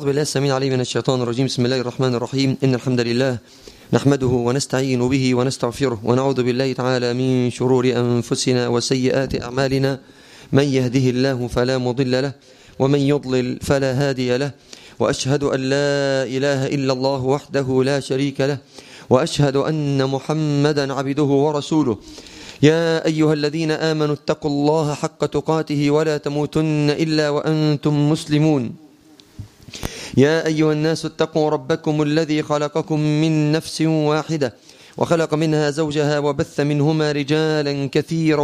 بالله السميع العليم من الشيطان الرجيم بسم الله الرحمن الرحيم إن الحمد لله نحمده ونستعين به ونستغفره ونعوذ بالله تعالى من شرور أنفسنا وسيئات أعمالنا من يهده الله فلا مضل له ومن يضلل فلا هادي له وأشهد أن لا إله إلا الله وحده لا شريك له وأشهد أن محمدا عبده ورسوله يا أيها الذين آمنوا اتقوا الله حق تقاته ولا تموتن إلا وأنتم مسلمون يا أيها الناس اتقوا ربكم الذي خلقكم من نفس واحدة وخلق منها زوجها وبث منهما رجالا كثيرا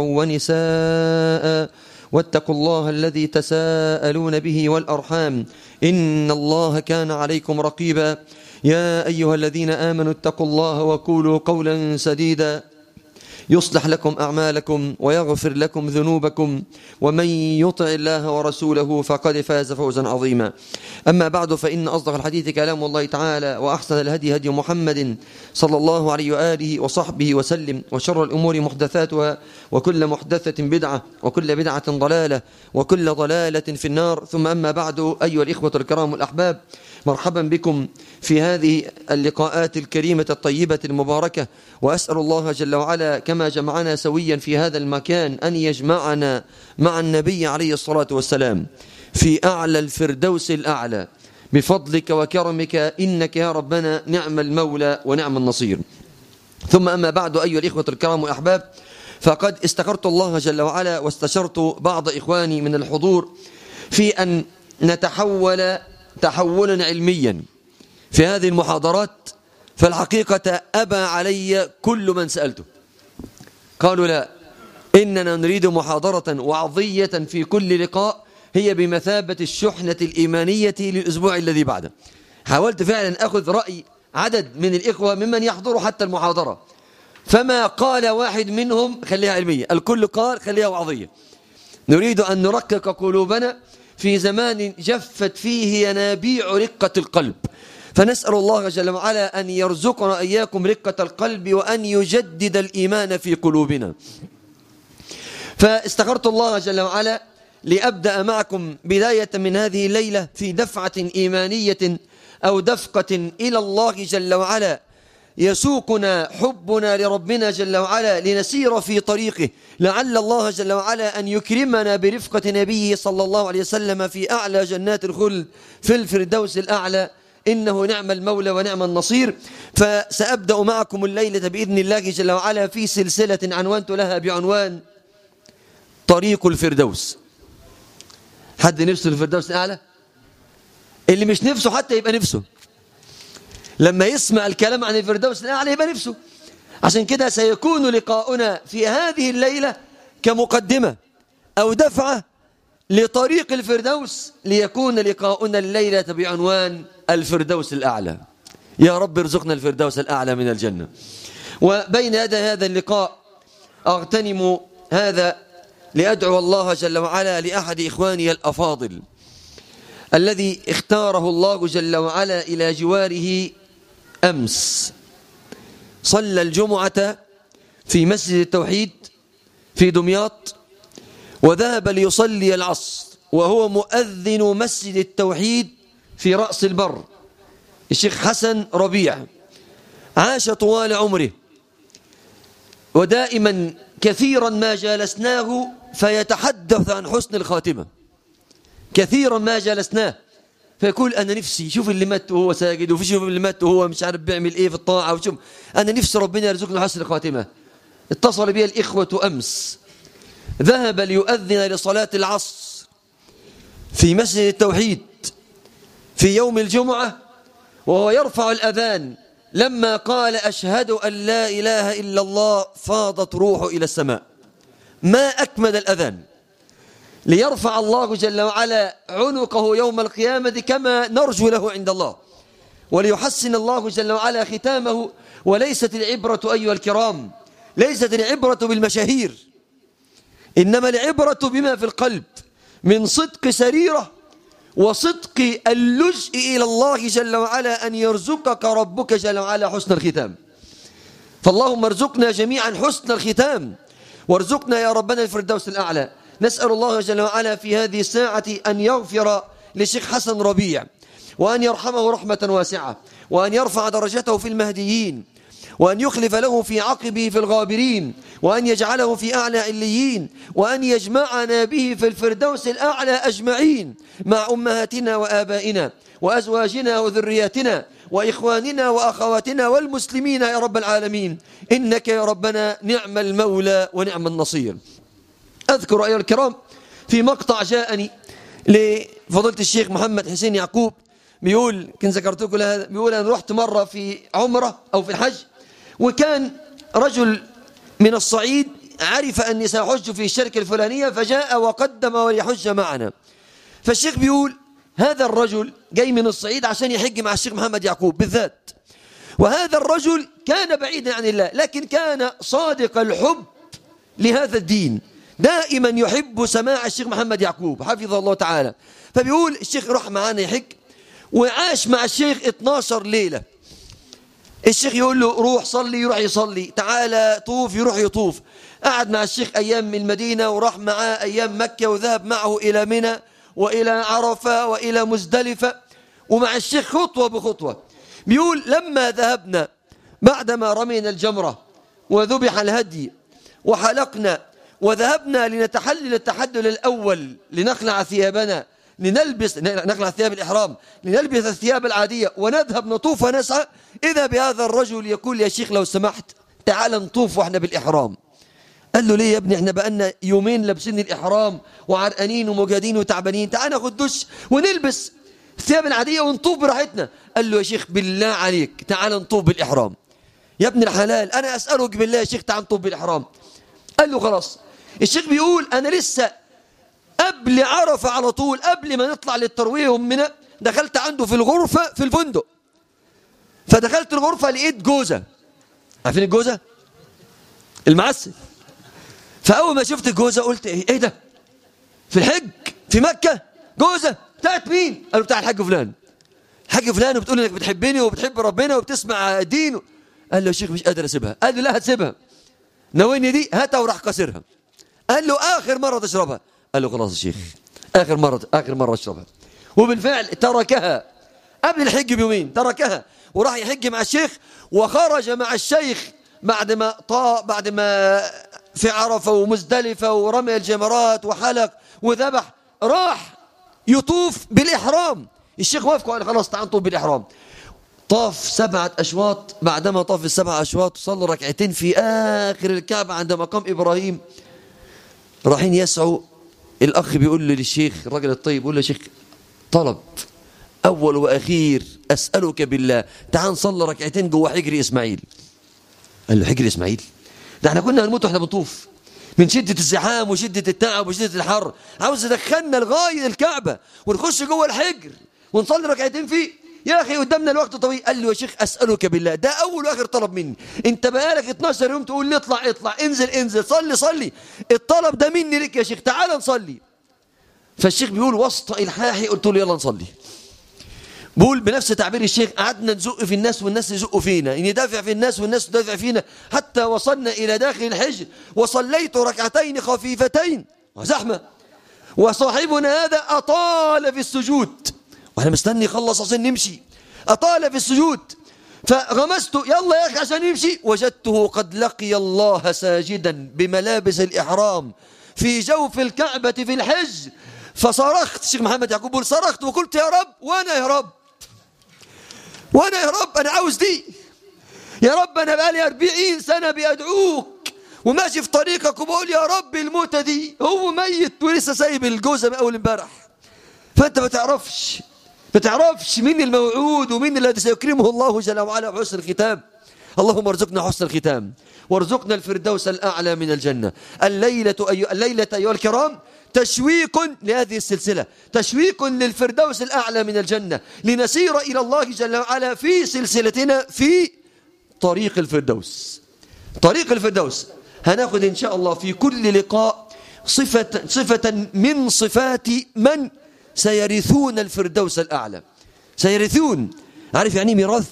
ونساء واتقوا الله الذي تساءلون به والأرحام إن الله كان عليكم رقيبا يا أيها الذين آمنوا اتقوا الله وقولوا قولا سديدا يصلح لكم أعمالكم ويغفر لكم ذنوبكم ومن يطع الله ورسوله فقد فاز فوزا عظيما أما بعد فإن أصدق الحديث كلام الله تعالى وأحسن الهدي هدي محمد صلى الله عليه وآله وصحبه وسلم وشر الأمور محدثاتها وكل محدثة بدعة وكل بدعة ضلالة وكل ضلالة في النار ثم أما بعد أيها الإخوة الكرام الأحباب مرحبا بكم في هذه اللقاءات الكريمة الطيبة المباركة وأسأل الله جل وعلا كما جمعنا سويا في هذا المكان أن يجمعنا مع النبي عليه الصلاة والسلام في أعلى الفردوس الأعلى بفضلك وكرمك إنك يا ربنا نعم المولى ونعم النصير ثم أما بعد أيها الإخوة الكرام والأحباب فقد استخرت الله جل وعلا واستشرت بعض إخواني من الحضور في أن نتحول تحولا علميا في هذه المحاضرات فالحقيقة أبى علي كل من سألته قالوا لا إننا نريد محاضرة وعظية في كل لقاء هي بمثابة الشحنة الإيمانية للأسبوع الذي بعده حاولت فعلا أخذ رأي عدد من الإخوة ممن يحضروا حتى المحاضرة فما قال واحد منهم خليها علمية الكل قال خليها وعظية نريد أن نركك قلوبنا في زمان جفت فيه ينابيع رقة القلب فنسأل الله جل وعلا أن يرزقنا إياكم رقة القلب وأن يجدد الإيمان في قلوبنا فاستغرت الله جل وعلا لأبدأ معكم بداية من هذه الليلة في دفعة إيمانية أو دفقة إلى الله جل وعلا يسوقنا حبنا لربنا جل وعلا لنسير في طريقه لعل الله جل وعلا أن يكرمنا برفقة نبيه صلى الله عليه وسلم في أعلى جنات الخلد في الفردوس الأعلى إنه نعم المولى ونعم النصير فسأبدأ معكم الليلة بإذن الله جل وعلا في سلسلة عنوانت لها بعنوان طريق الفردوس حد نفسه الفردوس الأعلى اللي مش نفسه حتى يبقى نفسه لما يسمع الكلام عن الفردوس الأعلى يبقى نفسه عشان كده سيكون لقاؤنا في هذه الليلة كمقدمة أو دفعة لطريق الفردوس ليكون لقاؤنا الليلة بعنوان الفردوس الأعلى يا رب ارزقنا الفردوس الأعلى من الجنة وبين يدي هذا اللقاء أغتنم هذا لأدعو الله جل وعلا لأحد إخواني الأفاضل الذي اختاره الله جل وعلا إلى جواره أمس صلى الجمعة في مسجد التوحيد في دمياط وذهب ليصلي العصر وهو مؤذن مسجد التوحيد في رأس البر الشيخ حسن ربيع عاش طوال عمره ودائما كثيرا ما جالسناه فيتحدث عن حسن الخاتمة كثيرا ما جلسناه فيقول أنا نفسي شوف اللي مات وهو ساجد وفي شوف اللي مات وهو مش عارف بيعمل إيه في الطاعة وشوف أنا نفسي ربنا يرزقنا حسن الخاتمة اتصل بي الإخوة أمس ذهب ليؤذن لصلاة العصر في مسجد التوحيد في يوم الجمعة وهو يرفع الأذان لما قال أشهد أن لا إله إلا الله فاضت روحه إلى السماء ما أكمل الأذان ليرفع الله جل وعلا عنقه يوم القيامة كما نرجو له عند الله وليحسن الله جل وعلا ختامه وليست العبرة أيها الكرام ليست العبرة بالمشاهير إنما العبرة بما في القلب من صدق سريرة وصدق اللجء إلى الله جل وعلا أن يرزقك ربك جل وعلا حسن الختام فاللهم ارزقنا جميعا حسن الختام وارزقنا يا ربنا الفردوس الأعلى نسأل الله جل وعلا في هذه الساعة أن يغفر لشيخ حسن ربيع وأن يرحمه رحمة واسعة وأن يرفع درجته في المهديين وأن يخلف له في عقبه في الغابرين وأن يجعله في أعلى عليين وأن يجمعنا به في الفردوس الأعلى أجمعين مع أمهاتنا وآبائنا وأزواجنا وذرياتنا وإخواننا وأخواتنا والمسلمين يا رب العالمين إنك يا ربنا نعم المولى ونعم النصير أذكر أيها الكرام في مقطع جاءني لفضيلة الشيخ محمد حسين يعقوب بيقول كنت ذكرت لكم هذا بيقول أنا رحت مرة في عمرة أو في الحج وكان رجل من الصعيد عرف أني سأحج في الشركة الفلانية فجاء وقدم وليحج معنا فالشيخ بيقول هذا الرجل جاي من الصعيد عشان يحج مع الشيخ محمد يعقوب بالذات وهذا الرجل كان بعيدا عن الله لكن كان صادق الحب لهذا الدين دائما يحب سماع الشيخ محمد يعقوب حفظه الله تعالى فبيقول الشيخ راح معانا يحج وعاش مع الشيخ 12 ليلة الشيخ يقول له روح صلي يروح يصلي تعالى طوف يروح يطوف قعد مع الشيخ أيام من المدينة وراح معاه أيام مكة وذهب معه إلى منى وإلى عرفة وإلى مزدلفة ومع الشيخ خطوة بخطوة بيقول لما ذهبنا بعدما رمينا الجمرة وذبح الهدي وحلقنا وذهبنا لنتحلل التحلل الأول لنخلع ثيابنا لنلبس نخلع ثياب الإحرام لنلبس الثياب العادية ونذهب نطوف ونسعى إذا بهذا الرجل يقول يا شيخ لو سمحت تعال نطوف وإحنا بالإحرام قال له ليه يا ابني احنا بقالنا يومين لابسين الإحرام وعرقانين ومجهدين وتعبانين تعال ناخد دش ونلبس الثياب العادية ونطوف براحتنا قال له يا شيخ بالله عليك تعال نطوف بالإحرام يا ابن الحلال أنا أسألك بالله يا شيخ تعال نطوف بالإحرام قال له خلاص الشيخ بيقول أنا لسه قبل عرفة على طول قبل ما نطلع للتروية أمنا دخلت عنده في الغرفة في الفندق فدخلت الغرفة لقيت جوزة عارفين الجوزة المعسل فأول ما شفت الجوزة قلت إيه, إيه ده في الحج في مكة جوزة بتاعت مين قالوا بتاع الحاج فلان الحاج فلان وبتقول انك بتحبني وبتحب ربنا وبتسمع دين قال له يا شيخ مش قادر اسيبها قال له لا هتسيبها ناويني دي هاتها وراح كسرها قال له اخر مره تشربها قال له خلاص يا شيخ اخر مره اخر مره اشربها وبالفعل تركها قبل الحج بيومين تركها وراح يحج مع الشيخ وخرج مع الشيخ بعد ما طا بعد ما في عرفه ومزدلفه ورمي الجمرات وحلق وذبح راح يطوف بالإحرام الشيخ وافق قال خلاص تعال نطوف بالإحرام طاف سبعة أشواط بعدما طاف السبع أشواط صلى ركعتين في آخر الكعبة عند مقام إبراهيم رايحين يسعوا الأخ بيقول لي للشيخ الراجل الطيب بيقول له يا شيخ طلب أول وأخير أسألك بالله تعال نصلي ركعتين جوه حجر إسماعيل قال له حجر إسماعيل ده احنا كنا هنموت واحنا بنطوف من شدة الزحام وشدة التعب وشدة الحر عاوز يدخلنا لغاية الكعبة ونخش جوه الحجر ونصلي ركعتين فيه يا أخي قدامنا الوقت طويل قال له يا شيخ أسألك بالله ده أول وآخر طلب مني أنت بقالك 12 يوم تقول لي اطلع اطلع انزل انزل صلي صلي الطلب ده مني لك يا شيخ تعال نصلي فالشيخ بيقول وسط إلحاحي قلت له يلا نصلي بقول بنفس تعبير الشيخ قعدنا نزق في الناس والناس يزقوا فينا ندافع في الناس والناس تدافع فينا حتى وصلنا إلى داخل الحجر وصليت ركعتين خفيفتين وزحمة وصاحبنا هذا أطال في السجود واحنا مستني يخلص عشان نمشي أطال في السجود فغمست يلا يا أخي عشان يمشي وجدته قد لقي الله ساجدا بملابس الإحرام في جوف الكعبة في الحج فصرخت الشيخ محمد يعقوب بيقول صرخت وقلت يا رب وانا يا رب وانا يا رب انا عاوز دي يا رب انا بقالي 40 سنه بادعوك وماشي في طريقك وبقول يا رب الموتة دي هو ميت ولسه سايب الجوزة من اول امبارح فانت ما تعرفش ما تعرفش مين الموعود ومين الذي سيكرمه الله جل وعلا بحسن الختام اللهم ارزقنا حسن الختام وارزقنا الفردوس الأعلى من الجنة الليلة, أي... الليلة أيها الكرام تشويق لهذه السلسلة تشويق للفردوس الأعلى من الجنة لنسير إلى الله جل وعلا في سلسلتنا في طريق الفردوس طريق الفردوس هناخد إن شاء الله في كل لقاء صفة, صفة من صفات من سيرثون الفردوس الأعلى سيرثون عارف يعني ميراث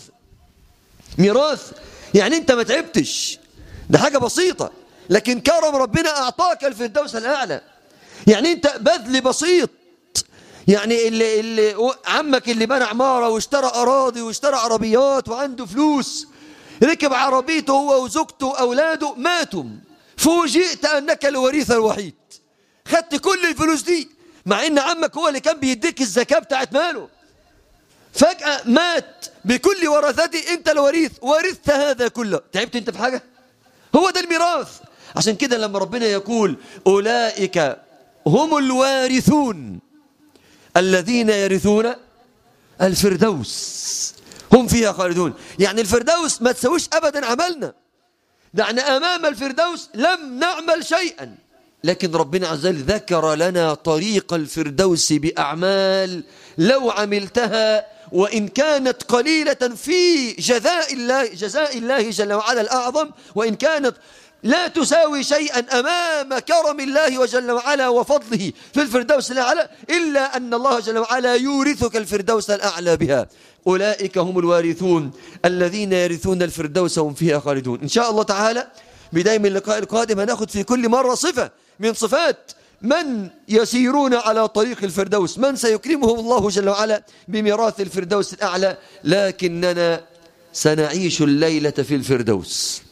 ميراث يعني انت ما تعبتش ده حاجة بسيطة لكن كرم ربنا أعطاك الفردوس الأعلى يعني انت بذل بسيط يعني اللي, اللي عمك اللي بنى عمارة واشترى أراضي واشترى عربيات وعنده فلوس ركب عربيته هو وزوجته وأولاده ماتوا فوجئت أنك الوريث الوحيد خدت كل الفلوس دي مع ان عمك هو اللي كان بيديك الزكاة بتاعت ماله فجأة مات بكل ورثته انت الوريث ورثت هذا كله تعبت انت في حاجة هو ده الميراث عشان كده لما ربنا يقول أولئك هم الوارثون الذين يرثون الفردوس هم فيها خالدون يعني الفردوس ما تسويش أبدا عملنا نحن أمام الفردوس لم نعمل شيئا لكن ربنا عز وجل ذكر لنا طريق الفردوس بأعمال لو عملتها وإن كانت قليلة في جزاء الله جزاء الله جل وعلا الأعظم وإن كانت لا تساوي شيئا أمام كرم الله وجل وعلا وفضله في الفردوس الأعلى إلا أن الله جل وعلا يورثك الفردوس الأعلى بها أولئك هم الوارثون الذين يرثون الفردوس هم فيها خالدون إن شاء الله تعالى بداية من اللقاء القادم هناخد في كل مرة صفة من صفات من يسيرون على طريق الفردوس من سيكرمهم الله جل وعلا بميراث الفردوس الأعلى لكننا سنعيش الليلة في الفردوس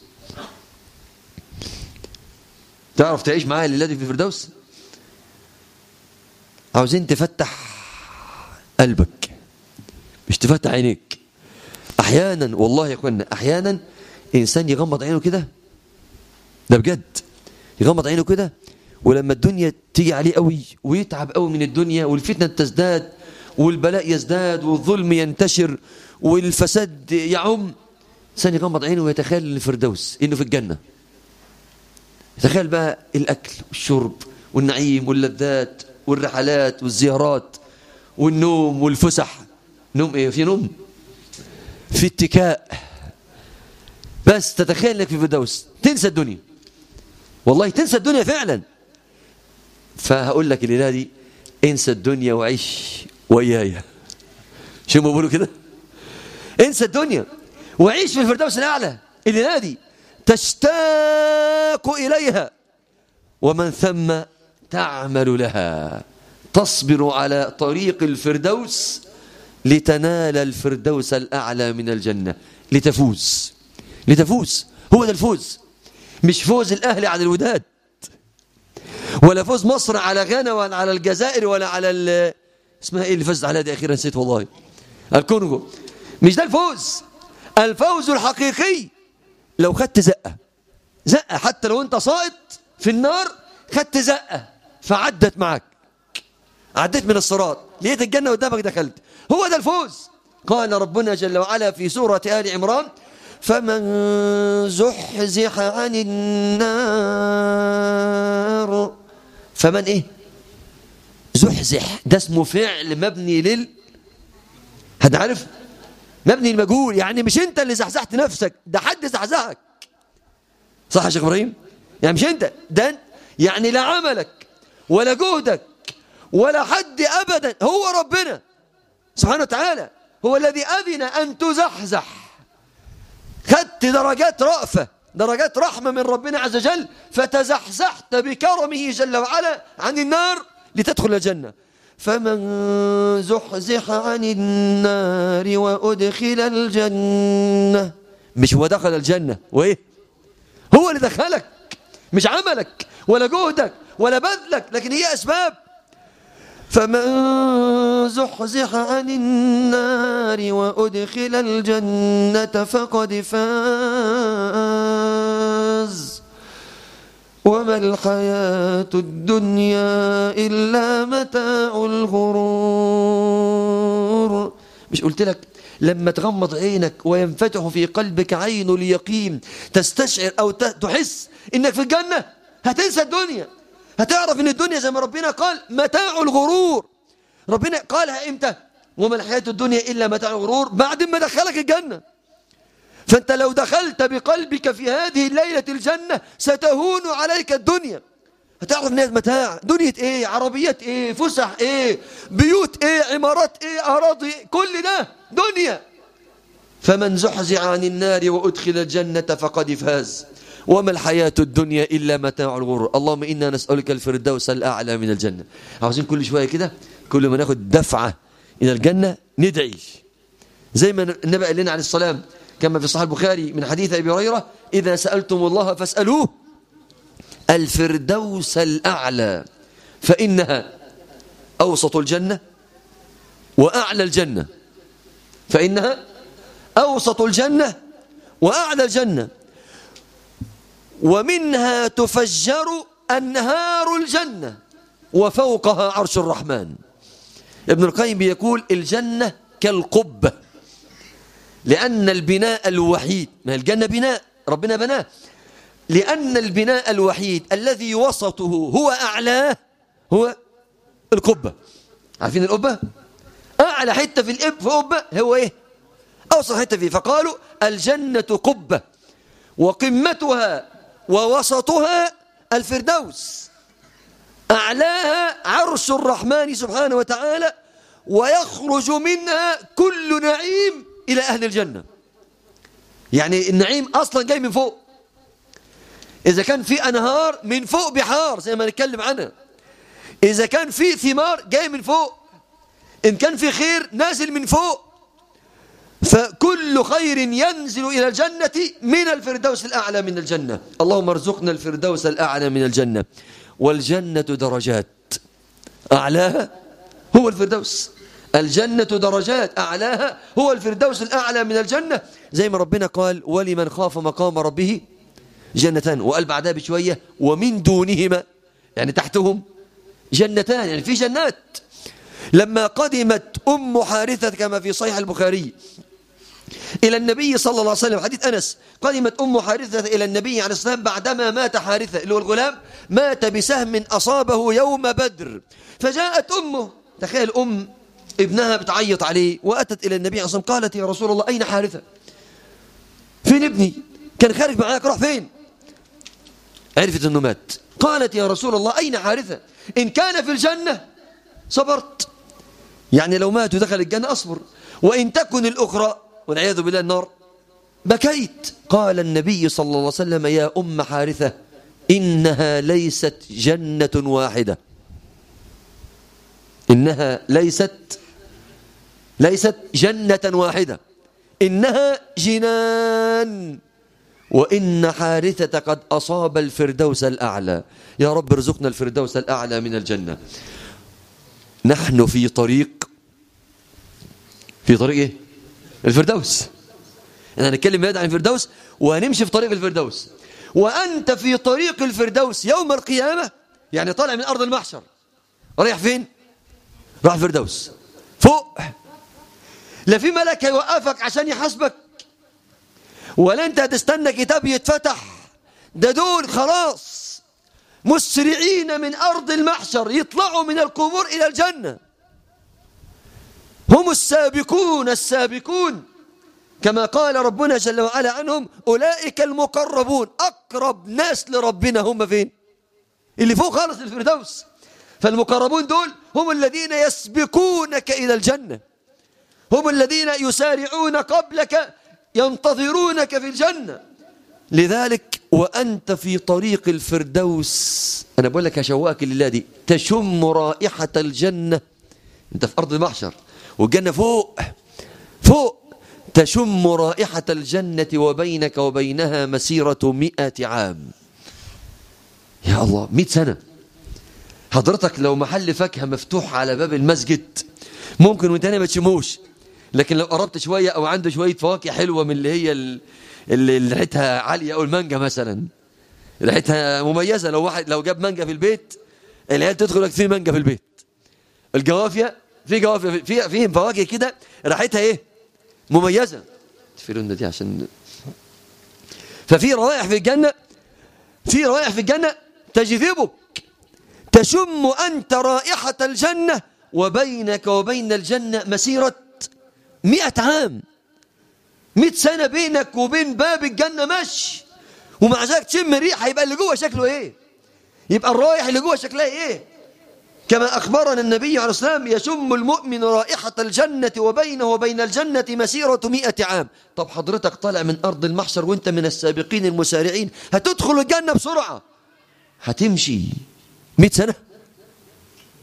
تعرف تعيش معايا الليلة في الفردوس عاوزين تفتح قلبك مش تفتح عينيك احيانا والله يا اخوانا احيانا انسان يغمض عينه كده ده بجد يغمض عينه كده ولما الدنيا تيجي عليه قوي ويتعب قوي من الدنيا والفتنة تزداد والبلاء يزداد والظلم ينتشر والفساد يعم إنسان يغمض عينه ويتخيل الفردوس إنه في الجنة يتخيل بقى الأكل والشرب والنعيم واللذات والرحلات والزيارات والنوم والفسح نوم ايه في نوم في اتكاء بس تتخيل انك في الفردوس تنسى الدنيا والله تنسى الدنيا فعلا فهقول لك الليله دي انسى الدنيا وعيش ويايا شو ما بيقولوا كده انسى الدنيا وعيش في الفردوس الاعلى الليله دي تشتاق اليها ومن ثم تعمل لها تصبر على طريق الفردوس لتنال الفردوس الأعلى من الجنة لتفوز لتفوز هو ده الفوز مش فوز الأهل على الوداد ولا فوز مصر على غانا ولا على الجزائر ولا على ال... اسمها ايه اللي فزت عليها دي اخيرا نسيت والله الكونغو مش ده الفوز الفوز الحقيقي لو خدت زقه زقه حتى لو انت ساقط في النار خدت زقه فعدت معك عديت من الصراط لقيت الجنه قدامك دخلت هو ده الفوز قال ربنا جل وعلا في سوره ال عمران فمن زحزح عن النار فمن ايه زحزح ده اسمه فعل مبني لل هتعرف مبني المجهول يعني مش انت اللي زحزحت نفسك ده حد زحزحك صح يا شيخ ابراهيم يعني مش انت ده يعني لا عملك ولا جهدك ولا حد ابدا هو ربنا سبحانه وتعالى هو الذي اذن ان تزحزح خدت درجات رأفة درجات رحمة من ربنا عز وجل فتزحزحت بكرمه جل وعلا عن النار لتدخل الجنة فمن زحزح عن النار وأدخل الجنة مش هو دخل الجنة وإيه هو اللي دخلك مش عملك ولا جهدك ولا بذلك لكن هي أسباب فمن زحزح عن النار وأدخل الجنة فقد فاز وما الحياة الدنيا إلا متاع الغرور مش قلت لك لما تغمض عينك وينفتح في قلبك عين اليقين تستشعر أو تحس إنك في الجنة هتنسى الدنيا هتعرف ان الدنيا زي ما ربنا قال متاع الغرور ربنا قالها امتى وما الحياة الدنيا إلا متاع الغرور بعد ما دخلك الجنة فأنت لو دخلت بقلبك في هذه الليلة الجنة ستهون عليك الدنيا هتعرف انها متاع دنيا ايه عربيات ايه فسح ايه بيوت ايه عمارات ايه اراضي إيه؟ كل ده دنيا فمن زحزح عن النار وادخل الجنة فقد فاز وما الحياة الدنيا إلا متاع الغرور اللهم إنا نسألك الفردوس الأعلى من الجنة عاوزين كل شوية كده كل ما ناخد دفعة إلى الجنة ندعي زي ما النبي قال لنا عليه السلام كما في صحيح البخاري من حديث أبي هريرة إذا سألتم الله فاسألوه الفردوس الأعلى فإنها أوسط الجنة وأعلى الجنة فإنها أوسط الجنة وأعلى الجنة ومنها تفجر أنهار الجنة وفوقها عرش الرحمن ابن القيم يقول الجنة كالقبة لأن البناء الوحيد ما الجنة بناء ربنا بناه لأن البناء الوحيد الذي وسطه هو أعلاه هو القبة عارفين القبة أعلى حتة في الإب في قبة هو إيه أوسط حتة فيه فقالوا الجنة قبة وقمتها ووسطها الفردوس أعلاها عرش الرحمن سبحانه وتعالى ويخرج منها كل نعيم إلى أهل الجنة يعني النعيم أصلا جاي من فوق إذا كان في أنهار من فوق بحار زي ما نتكلم عنها إذا كان في ثمار جاي من فوق إن كان في خير نازل من فوق فكل خير ينزل إلى الجنة من الفردوس الأعلى من الجنة اللهم ارزقنا الفردوس الأعلى من الجنة والجنة درجات أعلاها هو الفردوس الجنة درجات أعلاها هو الفردوس الأعلى من الجنة زي ما ربنا قال ولمن خاف مقام ربه جنتان وقال بعدها بشوية ومن دونهما يعني تحتهم جنتان يعني في جنات لما قدمت أم حارثة كما في صحيح البخاري إلى النبي صلى الله عليه وسلم حديث أنس قدمت أم حارثة إلى النبي عليه السلام بعدما مات حارثة اللي هو الغلام مات بسهم أصابه يوم بدر فجاءت أمه تخيل أم ابنها بتعيط عليه وأتت إلى النبي عليه الصلاة والسلام قالت يا رسول الله أين حارثة فين ابني كان خارج معاك راح فين عرفت أنه مات قالت يا رسول الله أين حارثة إن كان في الجنة صبرت يعني لو مات ودخل الجنة أصبر وإن تكن الأخرى والعياذ بالله النار بكيت قال النبي صلى الله عليه وسلم يا أم حارثة إنها ليست جنة واحدة إنها ليست ليست جنة واحدة إنها جنان وإن حارثة قد أصاب الفردوس الأعلى يا رب ارزقنا الفردوس الأعلى من الجنة نحن في طريق في طريق إيه؟ الفردوس احنا هنتكلم عن الفردوس وهنمشي في طريق الفردوس وأنت في طريق الفردوس يوم القيامة يعني طالع من أرض المحشر رايح فين؟ راح الفردوس فوق لا في ملك هيوقفك عشان يحاسبك ولا انت هتستنى كتاب يتفتح ده دول خلاص مسرعين من أرض المحشر يطلعوا من القبور إلى الجنة هم السابقون السابقون كما قال ربنا جل وعلا عنهم أولئك المقربون أقرب ناس لربنا هم فين اللي فوق خالص الفردوس فالمقربون دول هم الذين يسبقونك إلى الجنة هم الذين يسارعون قبلك ينتظرونك في الجنة لذلك وأنت في طريق الفردوس أنا بقول لك هشوقك لله دي تشم رائحة الجنة أنت في أرض المحشر والجنة فوق فوق تشم رائحة الجنة وبينك وبينها مسيرة مئة عام يا الله مئة سنة حضرتك لو محل فاكهة مفتوح على باب المسجد ممكن وانت هنا ما تشموش لكن لو قربت شوية أو عنده شوية فواكه حلوة من اللي هي اللي ريحتها عالية أو المانجا مثلا ريحتها مميزة لو واحد لو جاب مانجا في البيت العيال تدخل لك في مانجا في البيت الجوافية في جوافية في في فواكه كده ريحتها ايه مميزة تفيرون دي عشان ففي روائح في الجنة في روائح في الجنة تجذبك تشم أنت رائحة الجنة وبينك وبين الجنة مسيرة مئة عام مئة سنة بينك وبين باب الجنة مشي ومع ذلك تشم الريحة يبقى اللي جوه شكله ايه يبقى الرائح اللي جوه شكلها ايه كما أخبرنا النبي عليه السلام يشم المؤمن رائحة الجنة وبينه وبين الجنة مسيرة مئة عام طب حضرتك طالع من أرض المحشر وانت من السابقين المسارعين هتدخل الجنة بسرعة هتمشي مئة سنة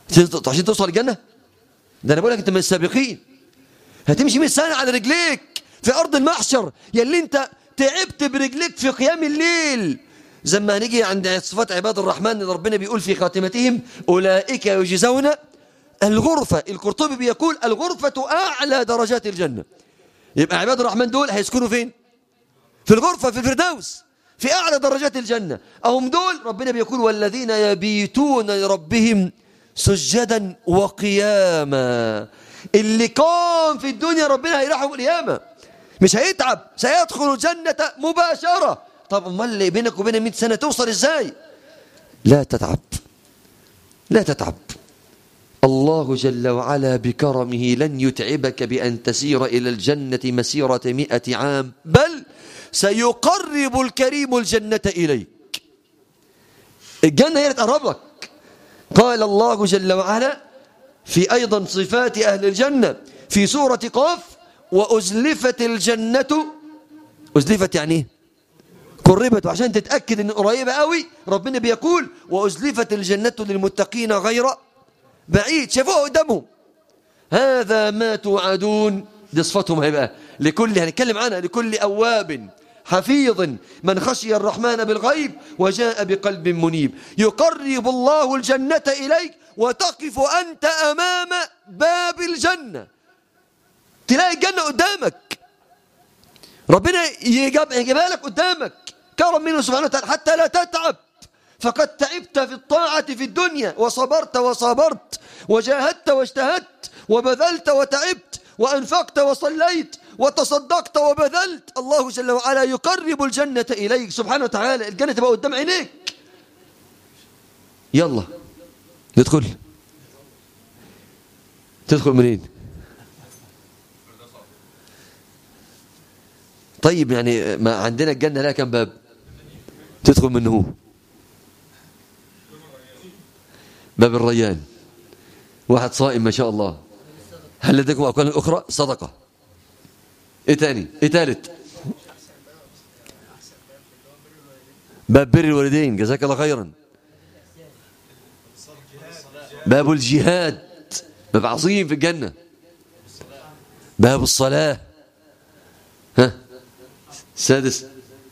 عشان توصل الجنة ده أنا بقول لك أنت من السابقين هتمشي 100 سنة على رجليك في أرض المحشر يلي أنت تعبت برجليك في قيام الليل زي ما هنيجي عند صفات عباد الرحمن ربنا بيقول في خاتمتهم أولئك يجزون الغرفة القرطبي بيقول الغرفة أعلى درجات الجنة يبقى عباد الرحمن دول هيسكنوا فين في الغرفة في الفردوس في أعلى درجات الجنة أهم دول ربنا بيقول والذين يبيتون لربهم سجدا وقياما اللي كان في الدنيا ربنا هيرحم القيامة مش هيتعب سيدخل الجنة مباشرة طب امال اللي بينك وبين 100 سنة توصل ازاي لا تتعب لا تتعب الله جل وعلا بكرمه لن يتعبك بأن تسير إلى الجنة مسيرة مئة عام بل سيقرب الكريم الجنة إليك الجنة هي تقرب لك قال الله جل وعلا في أيضا صفات أهل الجنة في سورة قاف وأزلفت الجنة أزلفت يعني ايه قربت وعشان تتأكد أن قريبة قوي ربنا بيقول وأزلفت الجنة للمتقين غير بعيد شافوها قدامهم هذا ما توعدون دي صفتهم هيبقى لكل هنتكلم عنها لكل أواب حفيظ من خشي الرحمن بالغيب وجاء بقلب منيب يقرب الله الجنة إليك وتقف أنت أمام باب الجنة تلاقي الجنة قدامك ربنا يجيبها لك قدامك كرم منه سبحانه وتعالى حتى لا تتعب فقد تعبت في الطاعة في الدنيا وصبرت وصابرت وجاهدت واجتهدت وبذلت وتعبت وأنفقت وصليت وتصدقت وبذلت الله جل وعلا يقرب الجنة إليك سبحانه وتعالى الجنة تبقى قدام عينيك يلا ندخل تدخل منين طيب يعني ما عندنا الجنة لها كم باب تدخل منه هو باب الريان واحد صائم ما شاء الله هل لديكم أقوال أخرى صدقة ايه تاني ايه تالت باب بر الوالدين جزاك الله خيرا باب الجهاد باب عظيم في الجنة باب الصلاة ها سادس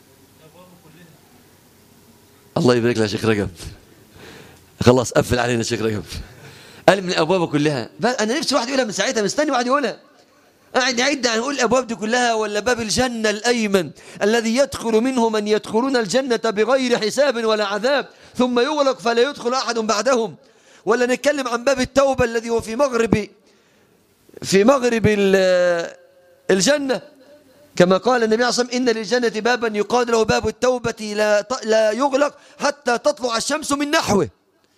الله يبارك لها شيخ رجب خلاص قفل علينا شيخ رجب قال من الابواب كلها انا نفسي واحد يقولها من ساعتها مستني واحد يقولها قاعد يعد عن يقول الابواب دي كلها ولا باب الجنه الايمن الذي يدخل منه من يدخلون الجنه بغير حساب ولا عذاب ثم يغلق فلا يدخل احد بعدهم ولا نتكلم عن باب التوبه الذي هو في مغرب في مغرب الجنه كما قال النبي عليه الصلاة والسلام إن للجنة بابا يقال له باب التوبة لا, لا يغلق حتى تطلع الشمس من نحوه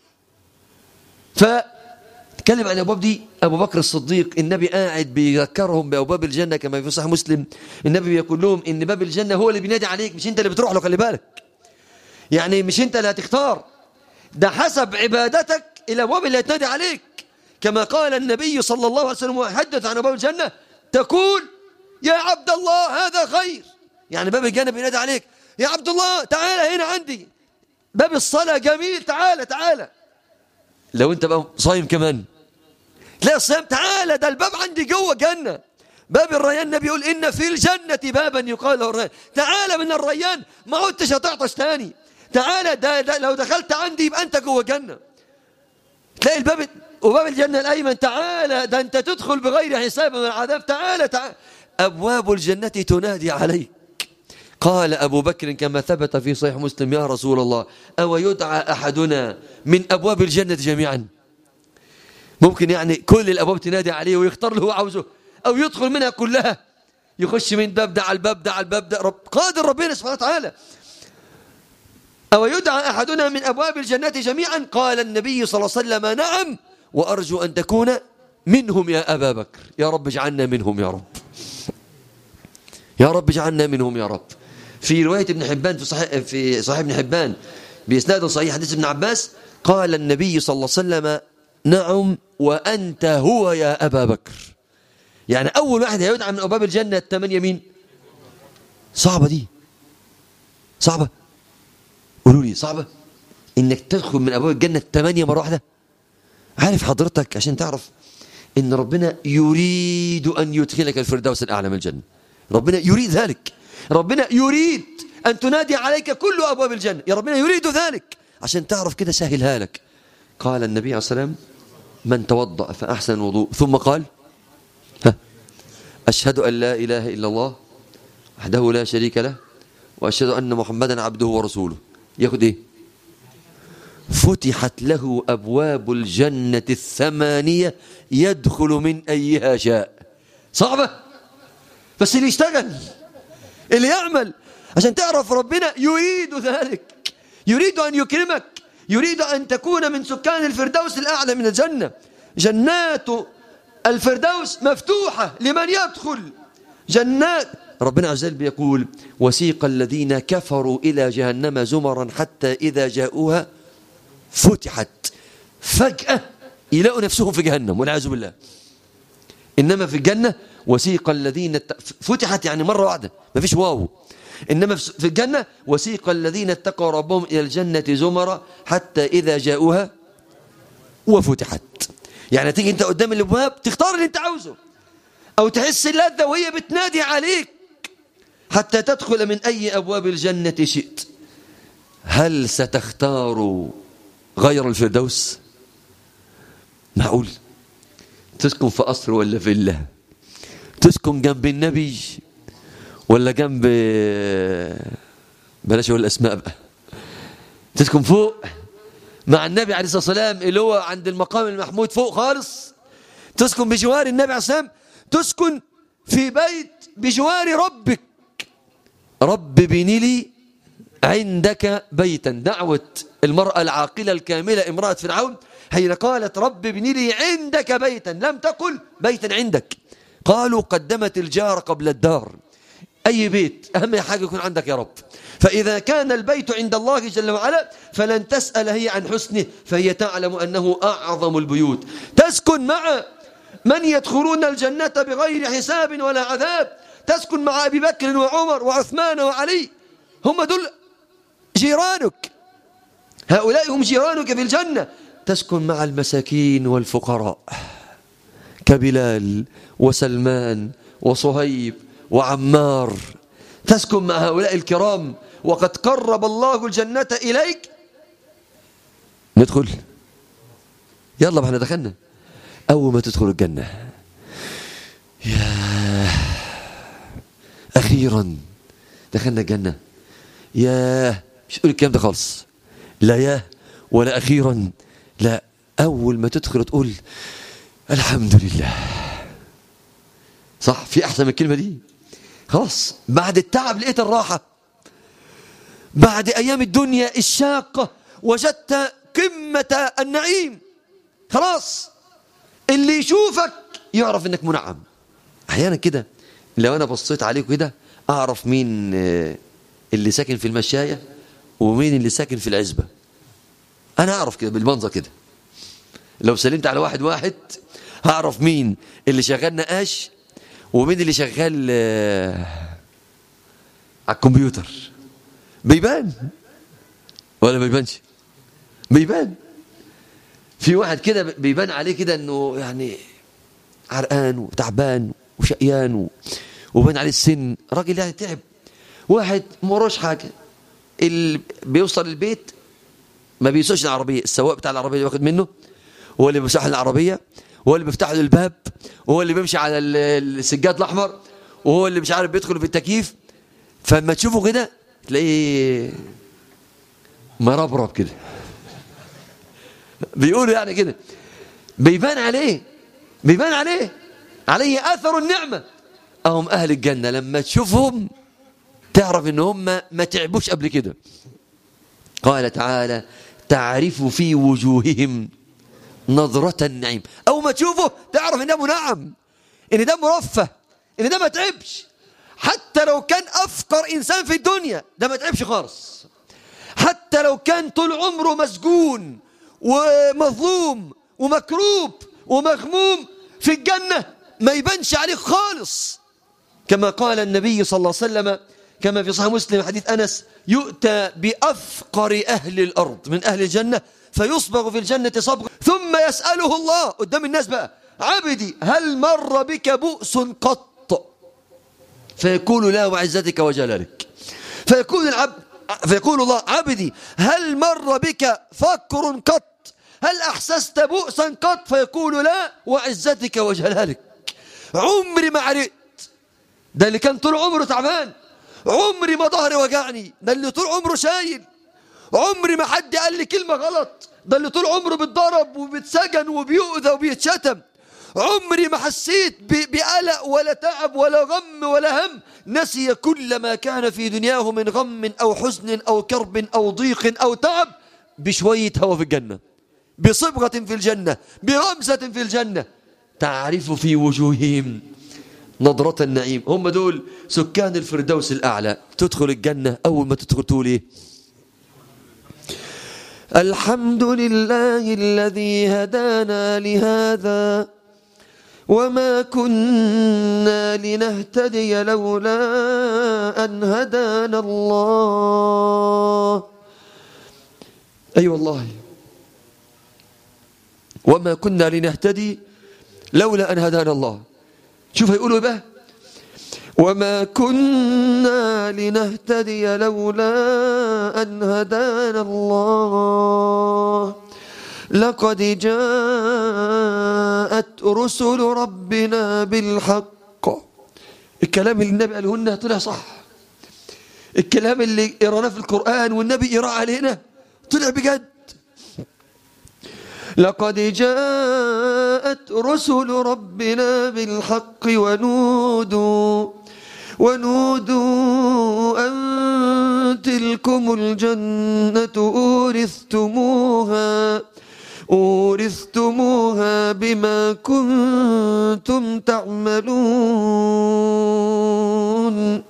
فتكلم عن الأبواب دي أبو بكر الصديق النبي قاعد بيذكرهم بأبواب الجنة كما في صحيح مسلم النبي بيقول لهم إن باب الجنة هو اللي بينادي عليك مش أنت اللي بتروح له خلي بالك يعني مش أنت اللي هتختار ده حسب عبادتك الأبواب اللي هتنادي عليك كما قال النبي صلى الله عليه وسلم وحدث عن أبواب الجنة تقول يا عبد الله هذا خير يعني باب الجنة بينادي عليك يا عبد الله تعالى هنا عندي باب الصلاة جميل تعالى تعالى لو انت بقى صايم كمان لا الصيام تعالى ده الباب عندي جوه جنة باب الريان النبي يقول إن في الجنة بابا يقال له الريان تعالى من الريان ما عدتش هتعطش تاني تعالى ده, ده لو دخلت عندي يبقى أنت جوه جنة تلاقي الباب وباب الجنة الأيمن تعالى ده أنت تدخل بغير حساب من العذاب تعالى تعالى أبواب الجنة تنادي عليك قال أبو بكر كما ثبت في صحيح مسلم يا رسول الله أو يدعى أحدنا من أبواب الجنة جميعا ممكن يعني كل الأبواب تنادي عليه ويختار له هو عاوزه أو يدخل منها كلها يخش من باب ده على الباب ده على الباب ده رب قادر ربنا سبحانه وتعالى أو يدعى أحدنا من أبواب الجنة جميعا قال النبي صلى الله عليه وسلم نعم وأرجو أن تكون منهم يا أبا بكر يا رب اجعلنا منهم يا رب يا رب اجعلنا منهم يا رب في رواية ابن حبان في صحيح, في صحيح ابن حبان بإسناد صحيح حديث ابن عباس قال النبي صلى الله عليه وسلم نعم وأنت هو يا أبا بكر يعني أول واحد هيدعى من أبواب الجنة الثمانية مين صعبة دي صعبة قولوا لي صعبة إنك تدخل من أبواب الجنة الثمانية مرة واحدة عارف حضرتك عشان تعرف ان ربنا يريد ان يدخلك الفردوس الاعلى من الجنه ربنا يريد ذلك ربنا يريد ان تنادي عليك كل ابواب الجنه يا ربنا يريد ذلك عشان تعرف كده سهلها لك قال النبي عليه الصلاه والسلام من توضأ فأحسن الوضوء ثم قال ها أشهد أن لا إله إلا الله وحده لا شريك له وأشهد أن محمدا عبده ورسوله ياخد إيه فتحت له أبواب الجنة الثمانية يدخل من أيها شاء صعبة بس اللي يشتغل اللي يعمل عشان تعرف ربنا يريد ذلك يريد أن يكرمك يريد أن تكون من سكان الفردوس الأعلى من الجنة جنات الفردوس مفتوحة لمن يدخل جنات ربنا عز وجل بيقول وسيق الذين كفروا إلى جهنم زمرا حتى إذا جاءوها فتحت فجأة يلاقوا نفسهم في جهنم والعياذ بالله إنما في الجنة وسيق الذين فتحت يعني مرة واحدة ما فيش واو إنما في الجنة وسيق الذين اتقوا ربهم إلى الجنة زمرا حتى إذا جاءوها وفتحت يعني تيجي أنت قدام الأبواب تختار اللي أنت عاوزه أو تحس اللذة وهي بتنادي عليك حتى تدخل من أي أبواب الجنة شئت هل ستختار غير الفردوس معقول تسكن في قصر ولا فيلا تسكن جنب النبي ولا جنب بلاش اقول الاسماء بقى تسكن فوق مع النبي عليه الصلاه والسلام اللي هو عند المقام المحمود فوق خالص تسكن بجوار النبي عليه الصلاه والسلام تسكن في بيت بجوار ربك رب بني لي عندك بيتا دعوة المرأة العاقلة الكاملة امرأة فرعون حين قالت رب ابني لي عندك بيتا لم تقل بيتا عندك قالوا قدمت الجار قبل الدار أي بيت أهم حاجة يكون عندك يا رب فإذا كان البيت عند الله جل وعلا فلن تسأل هي عن حسنه فهي تعلم أنه أعظم البيوت تسكن مع من يدخلون الجنة بغير حساب ولا عذاب تسكن مع أبي بكر وعمر وعثمان وعلي هم دول جيرانك هؤلاء هم جيرانك في الجنة تسكن مع المساكين والفقراء كبلال وسلمان وصهيب وعمار تسكن مع هؤلاء الكرام وقد قرب الله الجنة إليك ندخل يلا ما احنا دخلنا أول ما تدخل الجنة يا أخيرا دخلنا الجنة يا مش تقول الكلام ده خالص لا يا ولا أخيرا لا أول ما تدخل تقول الحمد لله صح في أحسن من الكلمة دي خلاص بعد التعب لقيت الراحة بعد أيام الدنيا الشاقة وجدت قمة النعيم خلاص اللي يشوفك يعرف انك منعم احيانا كده لو انا بصيت عليك كده اعرف مين اللي ساكن في المشاية ومين اللي ساكن في العزبة انا اعرف كده بالمنظر كده لو سلمت على واحد واحد هعرف مين اللي شغال نقاش ومين اللي شغال آه على الكمبيوتر بيبان ولا ما بيبانش بيبان في واحد كده بيبان عليه كده انه يعني عرقان وتعبان وشقيان وبان عليه السن راجل يعني تعب واحد مروش حاجه اللي بيوصل البيت ما بيسوقش العربيه السواق بتاع العربيه واخد منه هو اللي بيفتح العربيه وهو اللي بيفتح له الباب وهو اللي بيمشي على السجاد الاحمر وهو اللي مش عارف بيدخل في التكييف فلما تشوفه كده تلاقيه مربرب كده بيقولوا يعني كده بيبان عليه بيبان عليه عليه اثر النعمه اهم اهل الجنه لما تشوفهم تعرف ان هم ما تعبوش قبل كده قال تعالى تعرف في وجوههم نظرة النعيم أول ما تشوفه تعرف إن ده منعم إن ده مرفه إن ده ما تعبش حتى لو كان أفقر إنسان في الدنيا ده ما تعبش خالص حتى لو كان طول عمره مسجون ومظلوم ومكروب ومغموم في الجنة ما يبانش عليه خالص كما قال النبي صلى الله عليه وسلم كما في صحيح مسلم حديث أنس يؤتى بأفقر أهل الأرض من أهل الجنة فيصبغ في الجنة صبغ ثم يسأله الله قدام الناس بقى عبدي هل مر بك بؤس قط فيقول لا وعزتك وجلالك فيقول العبد فيقول الله عبدي هل مر بك فقر قط هل أحسست بؤسا قط فيقول لا وعزتك وجلالك عمري ما عرقت ده اللي كان طول عمره تعبان عمري ما ظهري وجعني ده اللي طول عمره شايل عمري ما حد قال لي كلمة غلط ده اللي طول عمره بيتضرب وبيتسجن وبيؤذى وبيتشتم عمري ما حسيت بقلق ولا تعب ولا غم ولا هم نسي كل ما كان في دنياه من غم أو حزن أو كرب أو ضيق أو تعب بشوية هوا في الجنة بصبغة في الجنة برمزة في الجنة تعرف في وجوههم نظرة النعيم هم دول سكان الفردوس الأعلى تدخل الجنة أول ما تدخل تقول إيه الحمد لله الذي هدانا لهذا وما كنا لنهتدي لولا أن هدانا الله أي أيوة والله وما كنا لنهتدي لولا أن هدانا الله شوف هيقولوا بقى وما كنا لنهتدي لولا أن هدانا الله لقد جاءت رسل ربنا بالحق الكلام اللي النبي قاله لنا طلع صح الكلام اللي قرأناه في القرآن والنبي قرأ علينا طلع بجد لقد جاءت رسل ربنا بالحق ونودوا ونودوا أن تلكم الجنة أورثتموها أورثتموها بما كنتم تعملون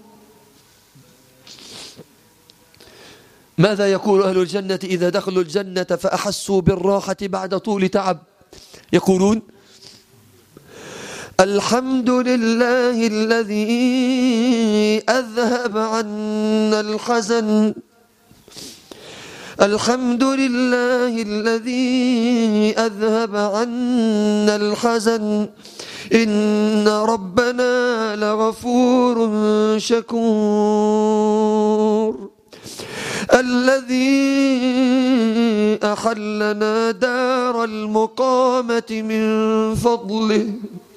ماذا يقول أهل الجنة إذا دخلوا الجنة فأحسوا بالراحة بعد طول تعب يقولون الحمد لله الذي أذهب عنا الحزن الحمد لله الذي أذهب عنا الحزن إن ربنا لغفور شكور الذي أحلنا دار المقامة من فضله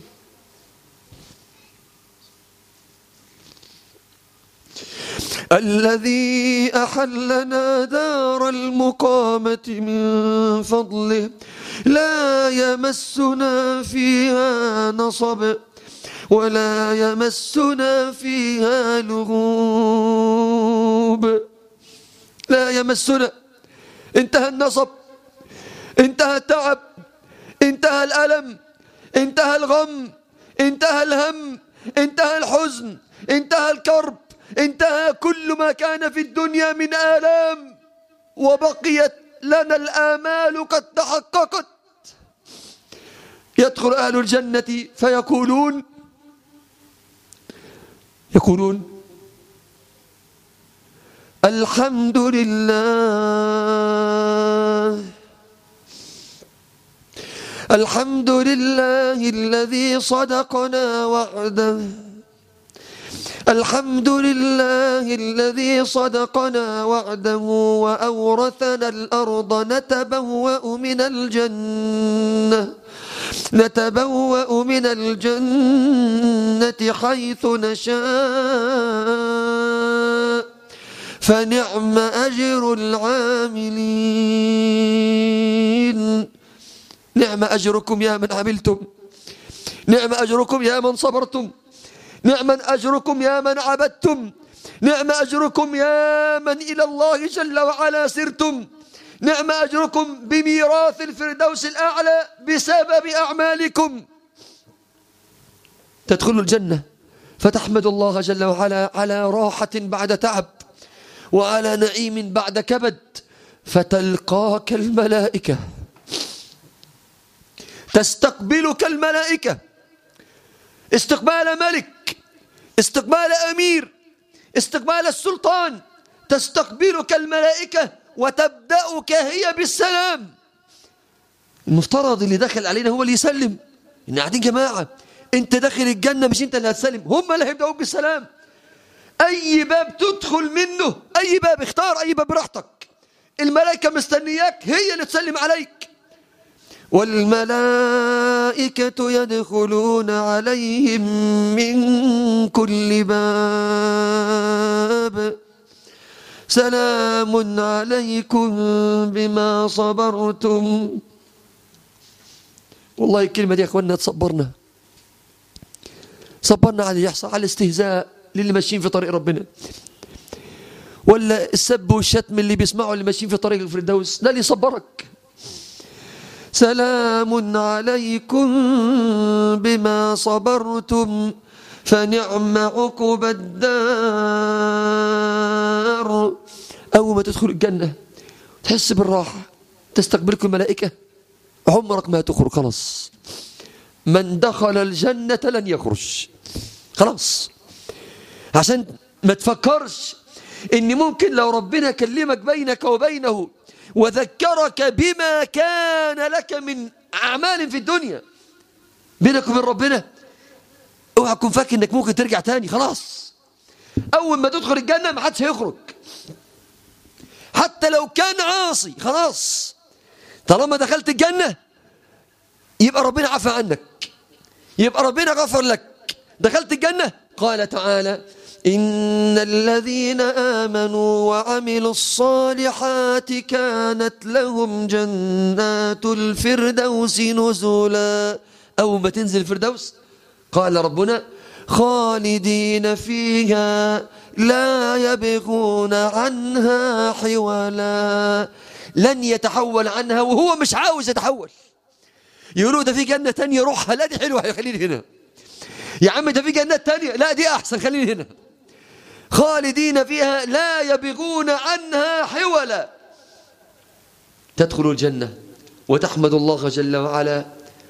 الذي أحلنا دار المقامة من فضله لا يمسنا فيها نصب ولا يمسنا فيها لغوب لا يمسنا انتهى النصب انتهى التعب انتهى الألم انتهى الغم انتهى الهم انتهى الحزن انتهى الكرب انتهى كل ما كان في الدنيا من آلام وبقيت لنا الآمال قد تحققت يدخل أهل الجنة فيقولون يقولون الحمد لله الحمد لله الذي صدقنا وعده الحمد لله الذي صدقنا وعده وأورثنا الأرض نتبوأ من الجنة نتبوأ من الجنة حيث نشاء فنعم أجر العاملين نعم أجركم يا من عملتم نعم أجركم يا من صبرتم نعم أجركم يا من عبدتم نعم أجركم يا من إلى الله جل وعلا سرتم نعم أجركم بميراث الفردوس الأعلى بسبب أعمالكم تدخل الجنة فتحمد الله جل وعلا على راحة بعد تعب وعلى نعيم بعد كبد فتلقاك الملائكة تستقبلك الملائكة استقبال ملك استقبال أمير استقبال السلطان تستقبلك الملائكة وتبدأك هي بالسلام المفترض اللي دخل علينا هو اللي يسلم إن قاعدين جماعة انت داخل الجنة مش انت اللي هتسلم هم اللي هيبدأوك بالسلام اي باب تدخل منه اي باب اختار اي باب براحتك الملائكة مستنياك هي اللي تسلم عليك والملائكة يدخلون عليهم من كل باب سلام عليكم بما صبرتم والله الكلمة دي يا اخوانا تصبرنا صبرنا على اللي يحصل على الاستهزاء للي ماشيين في طريق ربنا ولا السب والشتم اللي بيسمعوا اللي ماشيين في طريق الفردوس ده اللي يصبرك سلام عليكم بما صبرتم فنعم عقب الدار أول ما تدخل الجنة تحس بالراحة تستقبلك الملائكة عمرك ما تخرج خلاص من دخل الجنة لن يخرج خلاص عشان ما تفكرش ان ممكن لو ربنا كلمك بينك وبينه وذكرك بما كان لك من اعمال في الدنيا بينك وبين ربنا اوعى تكون فاكر انك ممكن ترجع تاني خلاص اول ما تدخل الجنه ما حدش هيخرج حتى لو كان عاصي خلاص طالما دخلت الجنه يبقى ربنا عفى عنك يبقى ربنا غفر لك دخلت الجنه قال تعالى إن الذين آمنوا وعملوا الصالحات كانت لهم جنات الفردوس نزلا أول ما تنزل الفردوس قال ربنا خالدين فيها لا يبغون عنها حولا لن يتحول عنها وهو مش عاوز يتحول يقولوا ده في جنة تانية روحها لا دي حلوة خليني هنا يا عم ده في جنات تانية لا دي أحسن خليني هنا خالدين فيها لا يبغون عنها حولا تدخل الجنة وتحمد الله جل وعلا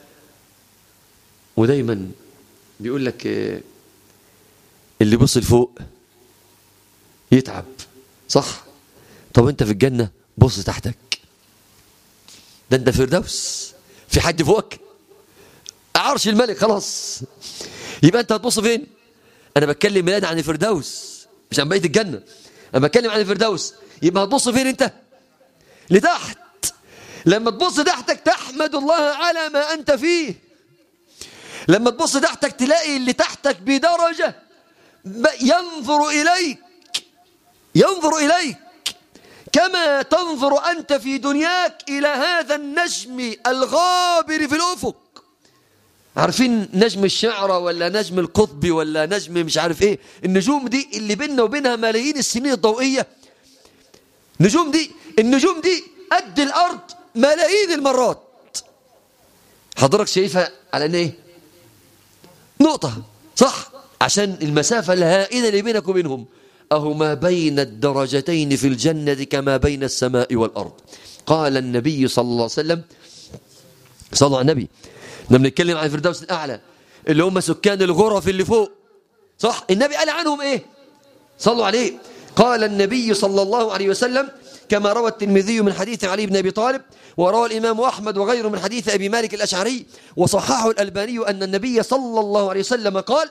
ودايما بيقول لك اللي بص لفوق يتعب صح طب انت في الجنة بص تحتك ده انت فردوس في حد فوقك عرش الملك خلاص يبقى انت هتبص فين انا بتكلم ميلاد عن الفردوس مش عن بقيه الجنه انا بتكلم عن الفردوس يبقى هتبص فين انت لتحت لما تبص تحتك تحمد الله على ما انت فيه لما تبص تحتك تلاقي اللي تحتك بدرجه ينظر اليك ينظر اليك كما تنظر انت في دنياك الى هذا النجم الغابر في الافق عارفين نجم الشعرة ولا نجم القطبي ولا نجم مش عارف ايه النجوم دي اللي بيننا وبينها ملايين السنين الضوئية النجوم دي النجوم دي قد الأرض ملايين المرات حضرتك شايفها على ان ايه نقطة صح عشان المسافة الهائلة اللي بينك وبينهم أهو ما بين الدرجتين في الجنة كما بين السماء والأرض قال النبي صلى الله عليه وسلم صلى على النبي لما بنتكلم عن الفردوس الأعلى اللي هم سكان الغرف اللي فوق صح النبي قال عنهم ايه صلوا عليه قال النبي صلى الله عليه وسلم كما روى الترمذي من حديث علي بن أبي طالب وروى الإمام أحمد وغيره من حديث أبي مالك الأشعري وصححه الألباني أن النبي صلى الله عليه وسلم قال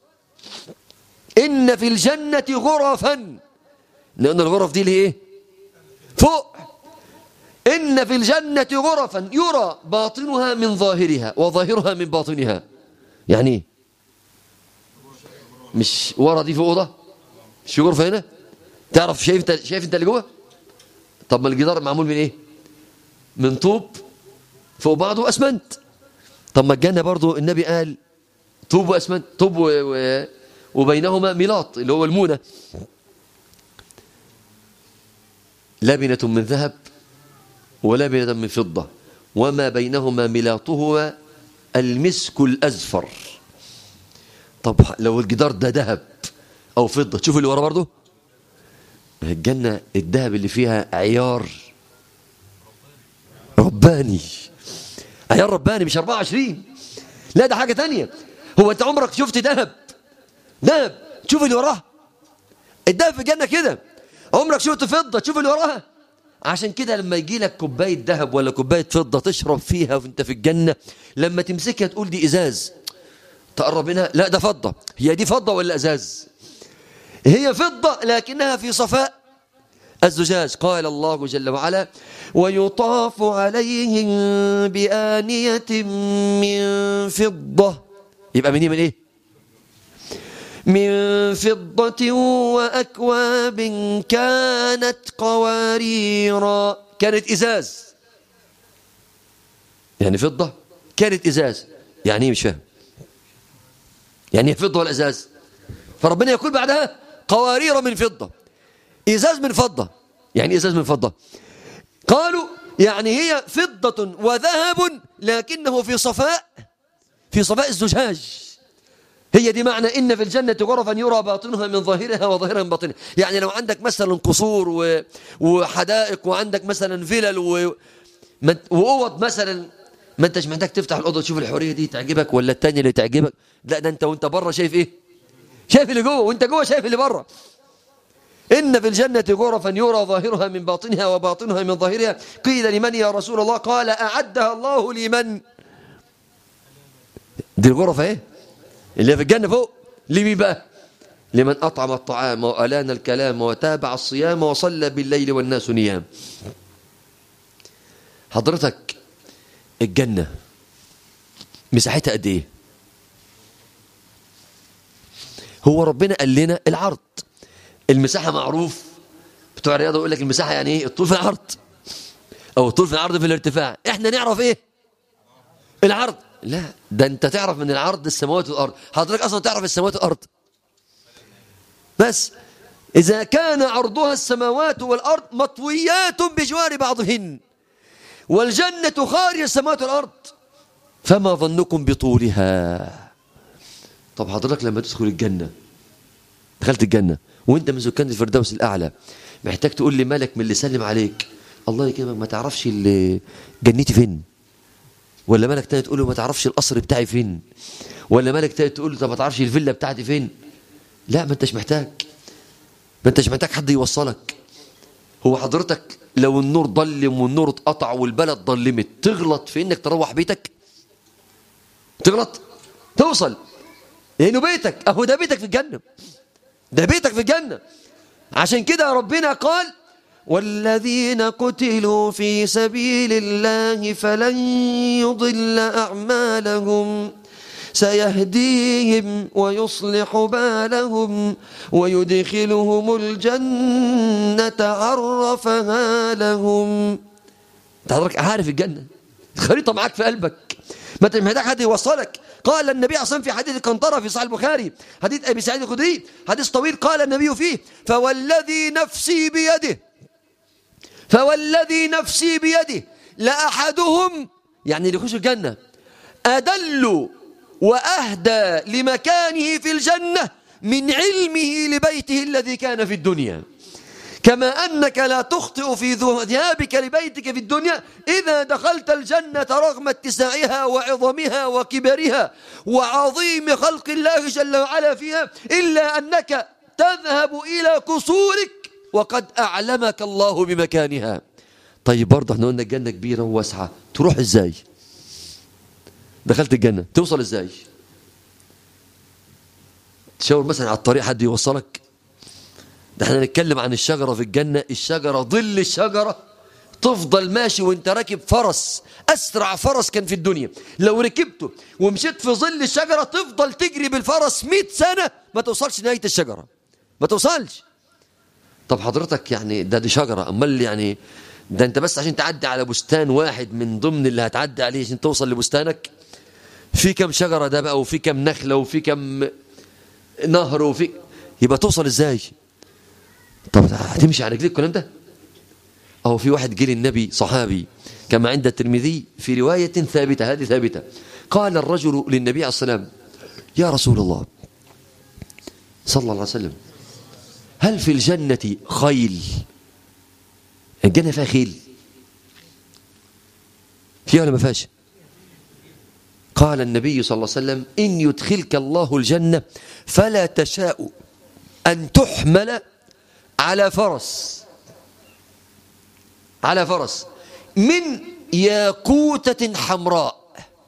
إن في الجنة غرفا لأن الغرف دي اللي ايه فوق إن في الجنة غرفا يرى باطنها من ظاهرها وظاهرها من باطنها يعني ايه مش ورا دي في أوضة مش في غرفة هنا تعرف شايف انت شايف انت اللي جوه طب ما الجدار معمول من ايه من طوب فوق بعضه اسمنت طب ما الجنة برضو النبي قال طوب واسمنت طوب و... و... وبينهما ميلاط اللي هو المونة لبنة من ذهب ولبنة من فضة وما بينهما ملاطه المسك الأزفر طب لو الجدار ده ذهب أو فضة تشوف اللي ورا برضه الجنة الذهب اللي فيها عيار رباني عيار رباني مش 24 لا ده حاجة تانية هو انت عمرك شفت ذهب ذهب تشوف اللي وراه الذهب في الجنة كده عمرك شفت فضة تشوف اللي وراها عشان كده لما يجي لك كوباية ذهب ولا كوباية فضة تشرب فيها وانت في الجنة لما تمسكها تقول دي إزاز تقرب منها لا ده فضة هي دي فضة ولا إزاز هي فضة لكنها في صفاء الزجاج قال الله جل وعلا ويطاف عليهم بآنية من فضة يبقى من من ايه من فضة وأكواب كانت قواريرا كانت إزاز يعني فضة كانت إزاز يعني ايه مش فاهم يعني ايه فضة ولا إزاز فربنا يقول بعدها قوارير من فضة إزاز من فضة يعني إزاز من فضة قالوا يعني هي فضة وذهب لكنه في صفاء في صفاء الزجاج هي دي معنى إن في الجنة غرفا يرى باطنها من ظاهرها وظاهرها من باطنها يعني لو عندك مثلا قصور و... وحدائق وعندك مثلا فلل و... وأوض مثلا ما انتش محتاج تفتح الأوضة تشوف الحورية دي تعجبك ولا التانية اللي تعجبك لا ده انت وانت بره شايف ايه شايف اللي جوه وانت جوه شايف اللي بره إن في الجنة غرفا يرى ظاهرها من باطنها وباطنها من ظاهرها قيل لمن يا رسول الله قال أعدها الله لمن دي الغرفة ايه اللي في الجنة فوق لمين بقى لمن أطعم الطعام وألان الكلام وتابع الصيام وصلى بالليل والناس نيام حضرتك الجنة مساحتها قد ايه هو ربنا قال لنا العرض المساحة معروف بتوع الرياضة يقول لك المساحة يعني ايه الطول في العرض او الطول في العرض في الارتفاع احنا نعرف ايه العرض لا ده انت تعرف من العرض السماوات والارض حضرتك اصلا تعرف السماوات والارض بس اذا كان عرضها السماوات والارض مطويات بجوار بعضهن والجنة خارج السماوات والارض فما ظنكم بطولها طب حضرتك لما تدخل الجنة دخلت الجنة وانت من سكان الفردوس الاعلى محتاج تقول لي ملك من اللي سلم عليك الله يكرمك ما تعرفش اللي جنتي فين ولا ملك تاني تقول له ما تعرفش القصر بتاعي فين ولا ملك تاني تقول له طب ما تعرفش الفيلا بتاعتي فين لا ما انتش محتاج ما انتش محتاج حد يوصلك هو حضرتك لو النور ضلم والنور اتقطع والبلد ضلمت تغلط في انك تروح بيتك تغلط توصل لانه بيتك اهو ده بيتك في الجنه ده بيتك في الجنه عشان كده ربنا قال والذين قتلوا في سبيل الله فلن يضل أعمالهم سيهديهم ويصلح بالهم ويدخلهم الجنة عرفها لهم انت حضرتك عارف الجنة الخريطة معاك في قلبك ما انت محتاج حد يوصلك قال النبي اصلا في حديث القنطرة في صحيح البخاري حديث ابي سعيد الخدري حديث طويل قال النبي فيه فوالذي نفسي بيده فوالذي نفسي بيده لأحدهم يعني اللي يخش الجنة أدل وأهدى لمكانه في الجنة من علمه لبيته الذي كان في الدنيا كما أنك لا تخطئ في ذهابك لبيتك في الدنيا إذا دخلت الجنة رغم اتساعها وعظمها وكبرها وعظيم خلق الله جل وعلا فيها إلا أنك تذهب إلى قصورك وقد أعلمك الله بمكانها طيب برضه احنا قلنا الجنة كبيرة وواسعة تروح ازاي دخلت الجنة توصل ازاي تشاور مثلا على الطريق حد يوصلك ده احنا نتكلم عن الشجرة في الجنة الشجرة ظل الشجرة تفضل ماشي وانت راكب فرس اسرع فرس كان في الدنيا لو ركبته ومشيت في ظل الشجرة تفضل تجري بالفرس 100 سنة ما توصلش نهاية الشجرة ما توصلش طب حضرتك يعني ده دي شجرة امال يعني ده انت بس عشان تعدي على بستان واحد من ضمن اللي هتعدي عليه عشان توصل لبستانك في كم شجرة ده بقى وفي كم نخلة وفي كم نهر وفي يبقى توصل ازاي طب هتمشي على رجليك الكلام ده اهو في واحد جه للنبي صحابي كما عند الترمذي في رواية ثابتة هذه ثابتة قال الرجل للنبي عليه السلام يا رسول الله صلى الله عليه وسلم هل في الجنة خيل الجنة فيها خيل فيها ولا ما فيهاش قال النبي صلى الله عليه وسلم إن يدخلك الله الجنة فلا تشاء أن تحمل على فرس على فرس من ياقوتة حمراء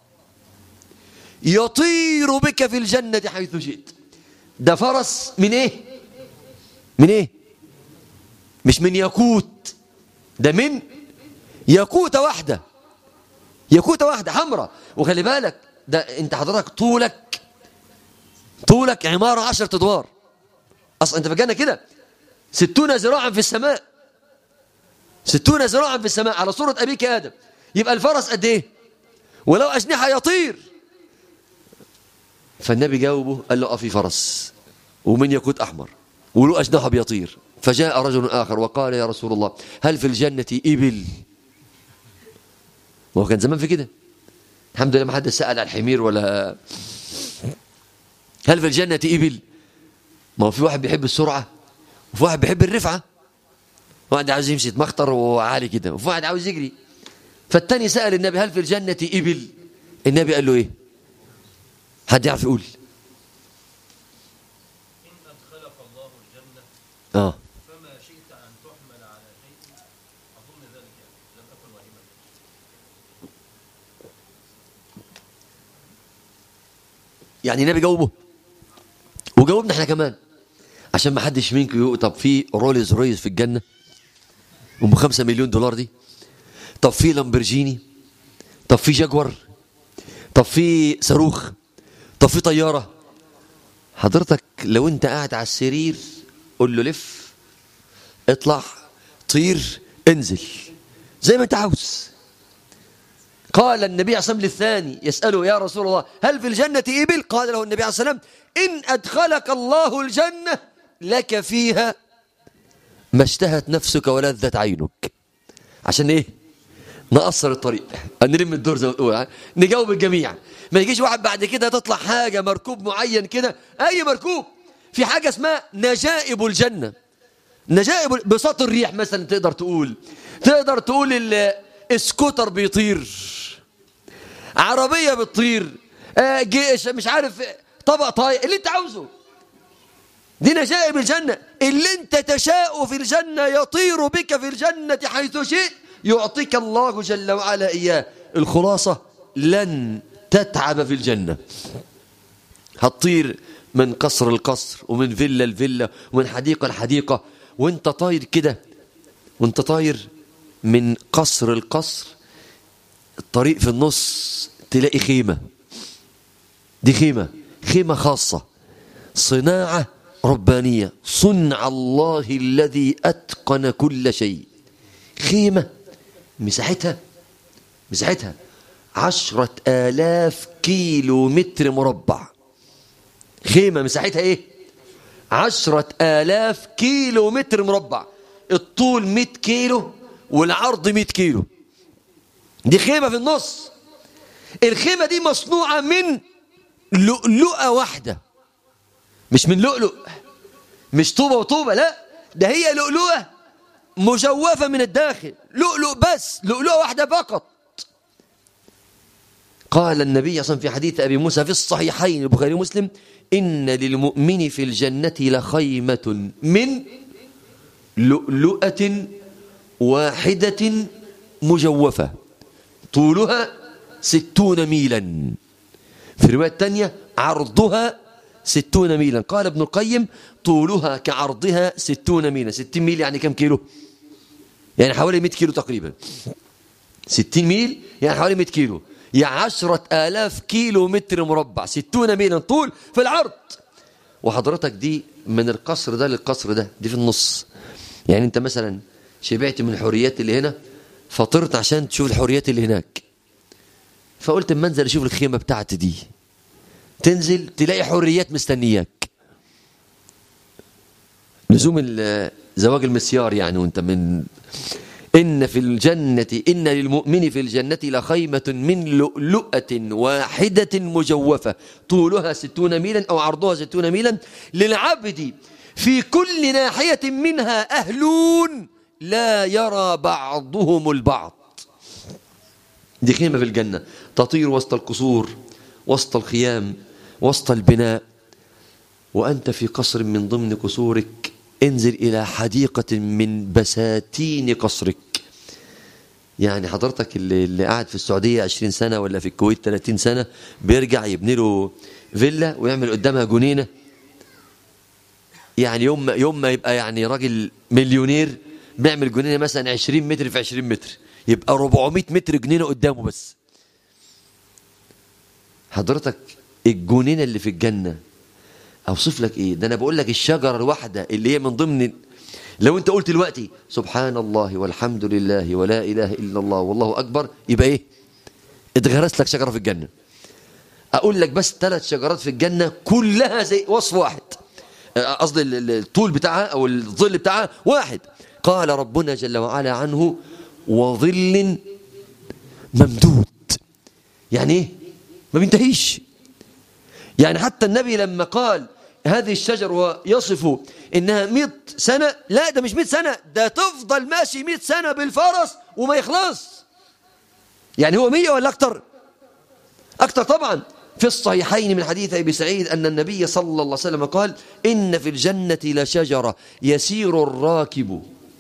يطير بك في الجنة حيث شئت ده فرس من ايه من ايه مش من ياقوت ده من ياقوتة واحدة ياقوتة واحدة حمراء وخلي بالك ده انت حضرتك طولك طولك عمارة عشرة ادوار اصلا انت فاكرنا كده ستون ذراعا في السماء ستون ذراعا في السماء على صورة أبيك آدم يبقى الفرس قد إيه ولو أجنحة يطير فالنبي جاوبه قال له في فرس ومن يكون أحمر وله أجنحة بيطير فجاء رجل آخر وقال يا رسول الله هل في الجنة إبل وهو كان زمان في كده الحمد لله ما حد سأل على الحمير ولا هل في الجنة إبل ما هو في واحد بيحب السرعة وفي واحد بيحب الرفعة واحد عاوز يمشي يتمخطر وعالي كده وفي واحد عاوز يجري فالتاني سأل النبي هل في الجنة إبل النبي قال له إيه حد يعرف يقول إن أدخلك الله الجنة آه فما شئت أن تحمل على شيء أظن ذلك يعني لم أكن واهما يعني النبي جاوبه وجاوبنا احنا كمان عشان ما حدش منكم يقول طب في رولز رويز في الجنة ام 5 مليون دولار دي طب في لامبرجيني طب في جاكور طب في صاروخ طب في طيارة حضرتك لو انت قاعد على السرير قول له لف اطلع طير انزل زي ما انت عاوز قال النبي عليه الصلاة والسلام للثاني يسأله يا رسول الله هل في الجنة إبل قال له النبي عليه الصلاة والسلام إن أدخلك الله الجنة لك فيها ما اشتهت نفسك ولذت عينك عشان ايه نقصر الطريق نلم الدور زي ما بتقول ها؟ نجاوب الجميع ما يجيش واحد بعد كده تطلع حاجة مركوب معين كده أي مركوب في حاجة اسمها نجائب الجنة نجائب بساط الريح مثلا تقدر تقول تقدر تقول ال- السكوتر بيطير عربية بتطير آه، جيش مش عارف طبق طاير اللي انت عاوزه دي نجائب الجنة اللي انت تشاء في الجنة يطير بك في الجنة حيث شئت يعطيك الله جل وعلا إياه الخلاصة لن تتعب في الجنة هتطير من قصر القصر ومن فيلا لفيلا ومن حديقة لحديقة وانت طاير كده وانت طاير من قصر القصر الطريق في النص تلاقي خيمة دي خيمة خيمة خاصة صناعة ربانية صنع الله الذي أتقن كل شيء خيمة مساحتها مساحتها عشرة آلاف كيلو متر مربع خيمة مساحتها ايه عشرة آلاف كيلو متر مربع الطول مئة كيلو والعرض مئة كيلو دي خيمة في النص الخيمة دي مصنوعة من لؤلؤة واحدة مش من لؤلؤ مش طوبة وطوبة لا ده هي لؤلؤة مجوفة من الداخل لؤلؤ بس لؤلؤة واحدة فقط قال النبي صلى الله عليه وسلم في حديث أبي موسى في الصحيحين البخاري ومسلم إن للمؤمن في الجنة لخيمة من لؤلؤة واحدة مجوفة طولها ستون ميلا في رواية تانية عرضها ستون ميلا قال ابن القيم طولها كعرضها ستون ميلا ستين ميل يعني كم كيلو يعني حوالي 100 كيلو تقريبا 60 ميل يعني حوالي 100 كيلو يعني عشرة آلاف كيلو متر مربع ستون ميلا طول في العرض وحضرتك دي من القصر ده للقصر ده دي في النص يعني انت مثلا شبعت من الحريات اللي هنا فطرت عشان تشوف الحريات اللي هناك فقلت اما انزل اشوف الخيمه بتاعتي دي تنزل تلاقي حريات مستنياك لزوم ال- زواج المسيار يعني وانت من إن في الجنة إن للمؤمن في الجنة لخيمة من لؤلؤة واحدة مجوفة طولها ستون ميلا أو عرضها ستون ميلا للعبد في كل ناحية منها أهلون لا يرى بعضهم البعض دي خيمة في الجنة تطير وسط القصور وسط الخيام وسط البناء وأنت في قصر من ضمن قصورك انزل إلى حديقة من بساتين قصرك يعني حضرتك اللي, اللي قاعد في السعودية 20 سنة ولا في الكويت 30 سنة بيرجع يبني له فيلا ويعمل قدامها جنينة يعني يوم ما يوم ما يبقى يعني راجل مليونير بيعمل جنينة مثلا 20 متر في 20 متر يبقى 400 متر جنينة قدامه بس حضرتك الجنينة اللي في الجنة اوصف لك ايه ده انا بقول لك الشجرة الواحدة اللي هي من ضمن لو انت قلت دلوقتي سبحان الله والحمد لله ولا اله الا الله والله اكبر يبقى ايه اتغرس لك شجرة في الجنة اقول لك بس ثلاث شجرات في الجنة كلها زي وصف واحد قصدي الطول بتاعها او الظل بتاعها واحد قال ربنا جل وعلا عنه وظل ممدود يعني ايه ما بينتهيش يعني حتى النبي لما قال هذه الشجر ويصف انها 100 سنة لا ده مش 100 سنة ده تفضل ماشي 100 سنة بالفرس وما يخلص يعني هو 100 ولا اكتر اكتر طبعا في الصحيحين من حديث ابي سعيد ان النبي صلى الله عليه وسلم قال ان في الجنة لشجرة يسير الراكب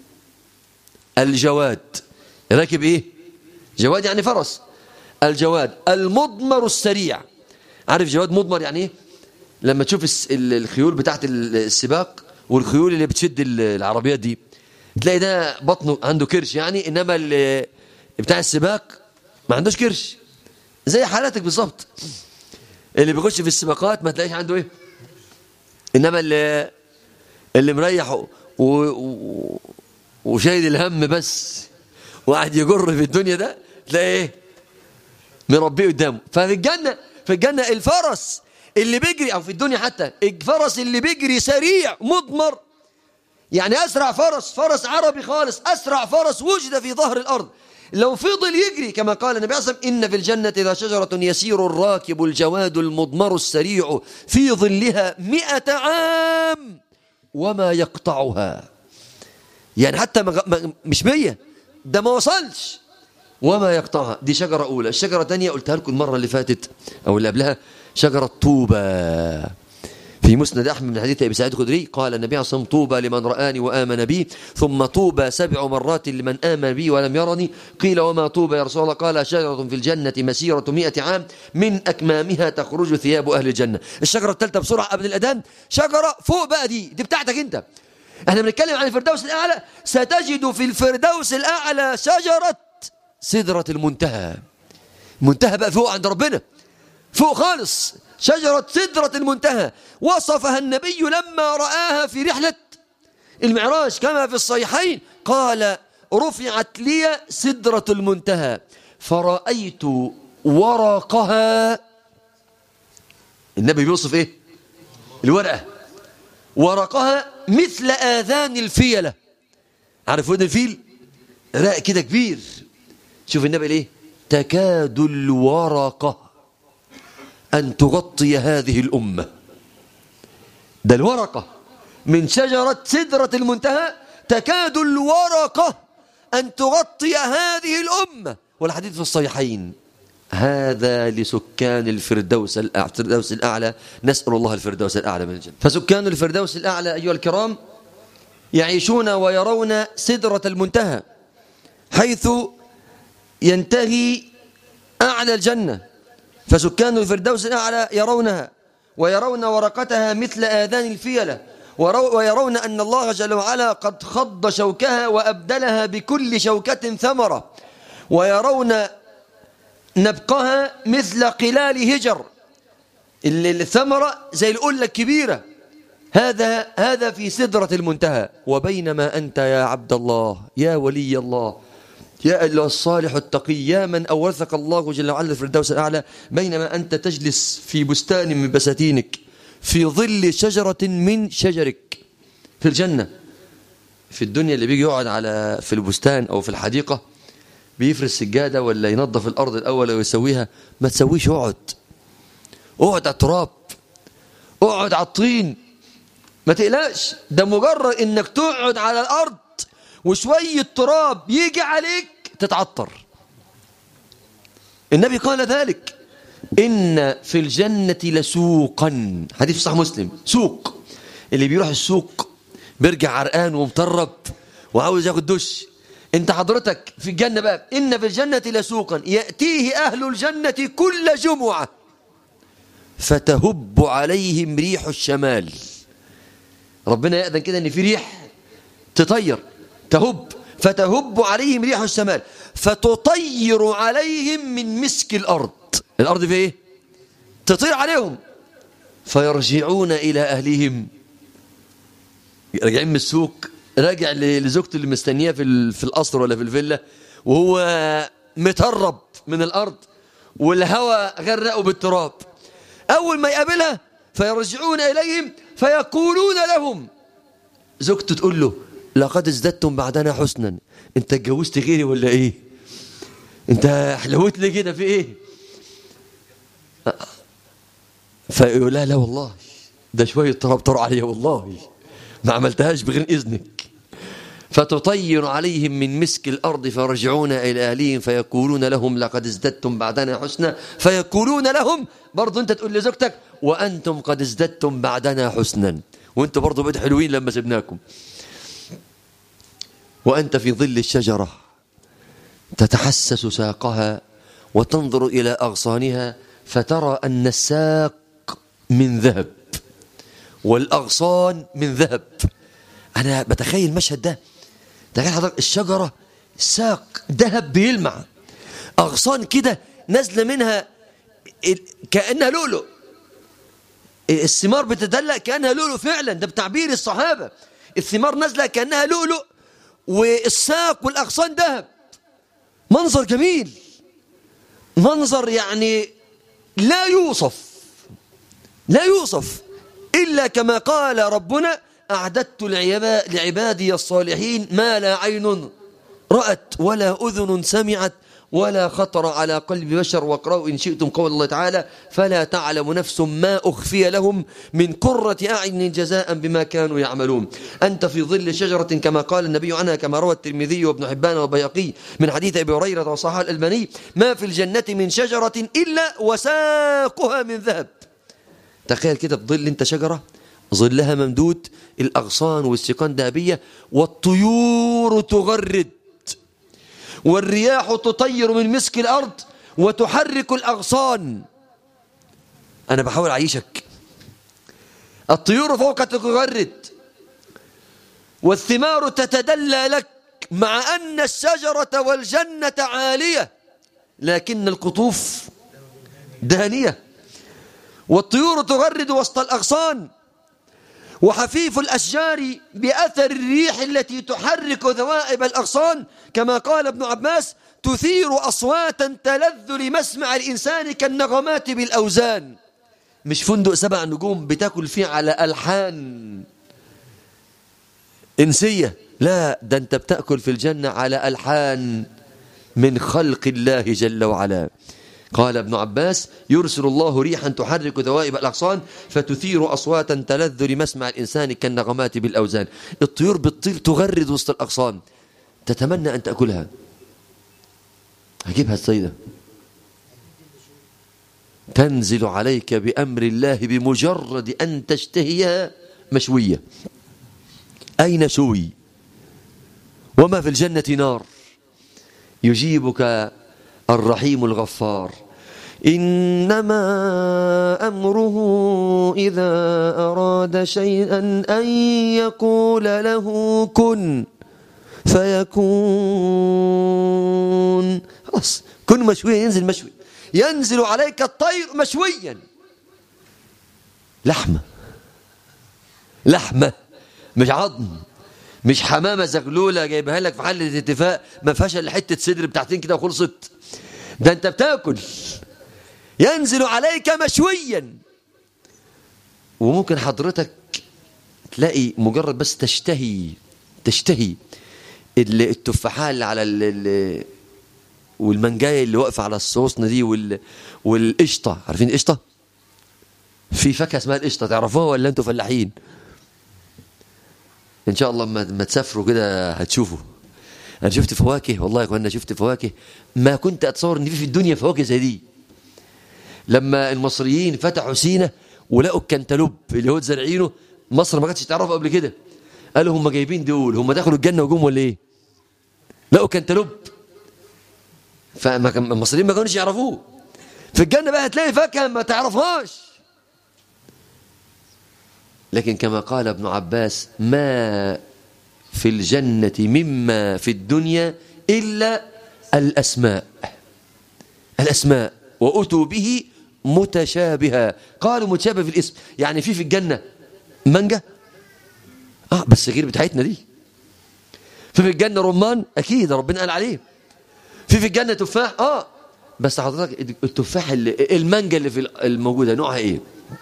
الجواد راكب ايه جواد يعني فرس الجواد المضمر السريع عارف جواد مضمر يعني ايه لما تشوف الخيول بتاعت السباق والخيول اللي بتشد العربيات دي تلاقي ده بطنه عنده كرش يعني انما بتاع السباق ما عندوش كرش زي حالاتك بالظبط اللي بيخش في السباقات ما تلاقيش عنده ايه انما اللي اللي مريح و... و... وشايل الهم بس وقاعد يجر في الدنيا ده تلاقي ايه مربيه قدامه ففي الجنه في الجنه الفرس اللي بيجري او في الدنيا حتى الفرس اللي بيجري سريع مضمر يعني اسرع فرس فرس عربي خالص اسرع فرس وجد في ظهر الارض لو فضل يجري كما قال النبي صلى الله عليه وسلم ان في الجنه لا شجره يسير الراكب الجواد المضمر السريع في ظلها مئة عام وما يقطعها يعني حتى ما مش مية ده ما وصلش وما يقطعها دي شجرة أولى الشجرة الثانية قلتها لكم المرة اللي فاتت أو اللي قبلها شجرة طوبى في مسند أحمد من حديث أبي سعيد الخدري قال النبي عليه الصلاة والسلام طوبى لمن رآني وآمن بي ثم طوبى سبع مرات لمن آمن بي ولم يرني قيل وما طوبى يا رسول الله قال شجرة في الجنة مسيرة مئة عام من أكمامها تخرج ثياب أهل الجنة الشجرة الثالثة بسرعة قبل الأذان شجرة فوق بقى دي دي بتاعتك أنت احنا بنتكلم عن الفردوس الأعلى ستجد في الفردوس الأعلى شجرة سدرة المنتهى منتهى بقى فوق عند ربنا فوق خالص شجرة سدرة المنتهى وصفها النبي لما رآها في رحلة المعراج كما في الصحيحين قال رفعت لي سدرة المنتهى فرأيت ورقها النبي بيوصف ايه الورقة ورقها مثل آذان الفيلة عارف ودن الفيل راق كده كبير شوف النبي ليه تكاد الورقة أن تغطي هذه الأمة ده الورقة من شجرة سدرة المنتهى تكاد الورقة أن تغطي هذه الأمة والحديث في الصحيحين هذا لسكان الفردوس الفردوس الأعلى نسأل الله الفردوس الأعلى من الجنة فسكان الفردوس الأعلى أيها الكرام يعيشون ويرون سدرة المنتهى حيث ينتهي أعلى الجنة فسكان الفردوس الأعلى يرونها ويرون ورقتها مثل آذان الفيلة ويرون أن الله جل وعلا قد خض شوكها وأبدلها بكل شوكة ثمرة ويرون نبقها مثل قلال هجر الثمرة زي القلة الكبيرة هذا هذا في سدرة المنتهى وبينما أنت يا عبد الله يا ولي الله يا أيها الصالح التقي يا من أورثك الله جل وعلا الفردوس الأعلى بينما أنت تجلس في بستان من بساتينك في ظل شجرة من شجرك في الجنة في الدنيا اللي بيجي يقعد على في البستان أو في الحديقة بيفرش سجادة ولا ينظف الأرض الأول ويسويها ما تسويش اقعد اقعد على التراب اقعد على الطين ما تقلقش ده مجرد انك تقعد على الأرض وشوية تراب يجي عليك تتعطر النبي قال ذلك إن في الجنة لسوقا حديث صحيح مسلم سوق اللي بيروح السوق بيرجع عرقان ومطرب وعاوز ياخد دش انت حضرتك في الجنة بقى إن في الجنة لسوقا يأتيه أهل الجنة كل جمعة فتهب عليهم ريح الشمال ربنا يأذن كده ان في ريح تطير تهب فتهب عليهم ريح الشمال فتطير عليهم من مسك الأرض الأرض في ايه تطير عليهم فيرجعون إلى أهلهم راجعين من السوق راجع لزوجته اللي مستنياه في في القصر ولا في الفيلا وهو مترب من الأرض والهواء غرقه بالتراب أول ما يقابلها فيرجعون إليهم فيقولون لهم زوجته تقول له لقد ازددتم بعدنا حسنا انت اتجوزت غيري ولا ايه انت حلوت لي كده في ايه فيقول لا لا والله ده شوية تراب طروا علي والله ما عملتهاش بغير إذنك فتطير عليهم من مسك الأرض فيرجعون إلى أهلهم فيقولون لهم لقد ازددتم بعدنا حسنا فيقولون لهم برضو أنت تقول لزوجتك وأنتم قد ازددتم بعدنا حسنا وأنتم برضو بد حلوين لما سبناكم وأنت في ظل الشجرة تتحسس ساقها وتنظر إلى أغصانها فترى أن الساق من ذهب والأغصان من ذهب أنا بتخيل المشهد ده تخيل حضرتك الشجرة ساق ذهب بيلمع أغصان كده نازلة منها كأنها لؤلؤ الثمار بتدلق كأنها لؤلؤ فعلا ده بتعبير الصحابة الثمار نازلة كأنها لؤلؤ والساق والأغصان ذهب منظر جميل منظر يعني لا يوصف لا يوصف إلا كما قال ربنا أعددت لعبادي الصالحين ما لا عين رأت ولا أذن سمعت ولا خطر على قلب بشر واقرأوا إن شئتم قول الله تعالى فلا تعلم نفس ما أخفي لهم من قرة أعين جزاء بما كانوا يعملون أنت في ظل شجرة كما قال النبي عنها كما روى الترمذي وابن حبان وبيقي من حديث أبي هريرة وصحى الألباني ما في الجنة من شجرة إلا وساقها من ذهب تخيل كده في ظل انت شجرة ظلها ممدود الأغصان والسيقان ذهبية والطيور تغرد والرياح تطير من مسك الأرض وتحرك الأغصان أنا بحاول أعيشك الطيور فوق تغرد والثمار تتدلى لك مع أن الشجرة والجنة عالية لكن القطوف دانية والطيور تغرد وسط الأغصان وحفيف الأشجار بأثر الريح التي تحرك ذوائب الأغصان كما قال ابن عباس تثير أصواتا تلذ لمسمع الإنسان كالنغمات بالأوزان مش فندق سبع نجوم بتاكل فيه على ألحان إنسية لا ده أنت بتأكل في الجنة على ألحان من خلق الله جل وعلا قال ابن عباس يرسل الله ريحا تحرك ذوائب الأغصان فتثير أصواتا تلذ لمسمع الإنسان كالنغمات بالأوزان الطيور بتطير تغرد وسط الأغصان تتمنى أن تأكلها هجيبها السيدة تنزل عليك بأمر الله بمجرد أن تشتهيها مشوية أين شوي وما في الجنة نار يجيبك الرحيم الغفار إنما أمره إذا أراد شيئا أن يقول له كن فيكون خلاص كن مشوي ينزل مشوي ينزل عليك الطير مشويا لحمة لحمة مش عظم مش حمامة زغلولة جايبها لك في حلة اتفاق ما فيهاش الا حتة صدر بتاعتين كده وخلصت ده انت بتاكل ينزل عليك مشويا وممكن حضرتك تلاقي مجرد بس تشتهي تشتهي التفاحة اللي على ال والمنجاية اللي واقفة على الصوصن دي وال والقشطة عارفين القشطة؟ في فاكهة اسمها القشطة تعرفوها ولا انتوا فلاحين؟ ان شاء الله ما تسافروا كده هتشوفوا انا شفت فواكه والله يا اخوانا شفت فواكه ما كنت اتصور ان في في الدنيا فواكه زي دي لما المصريين فتحوا سينا ولقوا الكنتالوب اللي هو زارعينه مصر ما كانتش تعرفه قبل كده قالوا هم جايبين دول هم دخلوا الجنه وجم ولا ايه لقوا كنتالوب فالمصريين ما كانوش يعرفوه في الجنة بقى هتلاقي فاكهة ما تعرفهاش لكن كما قال ابن عباس ما في الجنة مما في الدنيا إلا الأسماء الأسماء وأتوا به متشابها قالوا متشابه في الاسم يعني في في الجنة مانجا اه بس غير بتاعتنا دي في في الجنة رمان أكيد ربنا قال عليه في في الجنة تفاح اه بس حضرتك التفاح اللي المانجا اللي في الموجودة نوعها ايه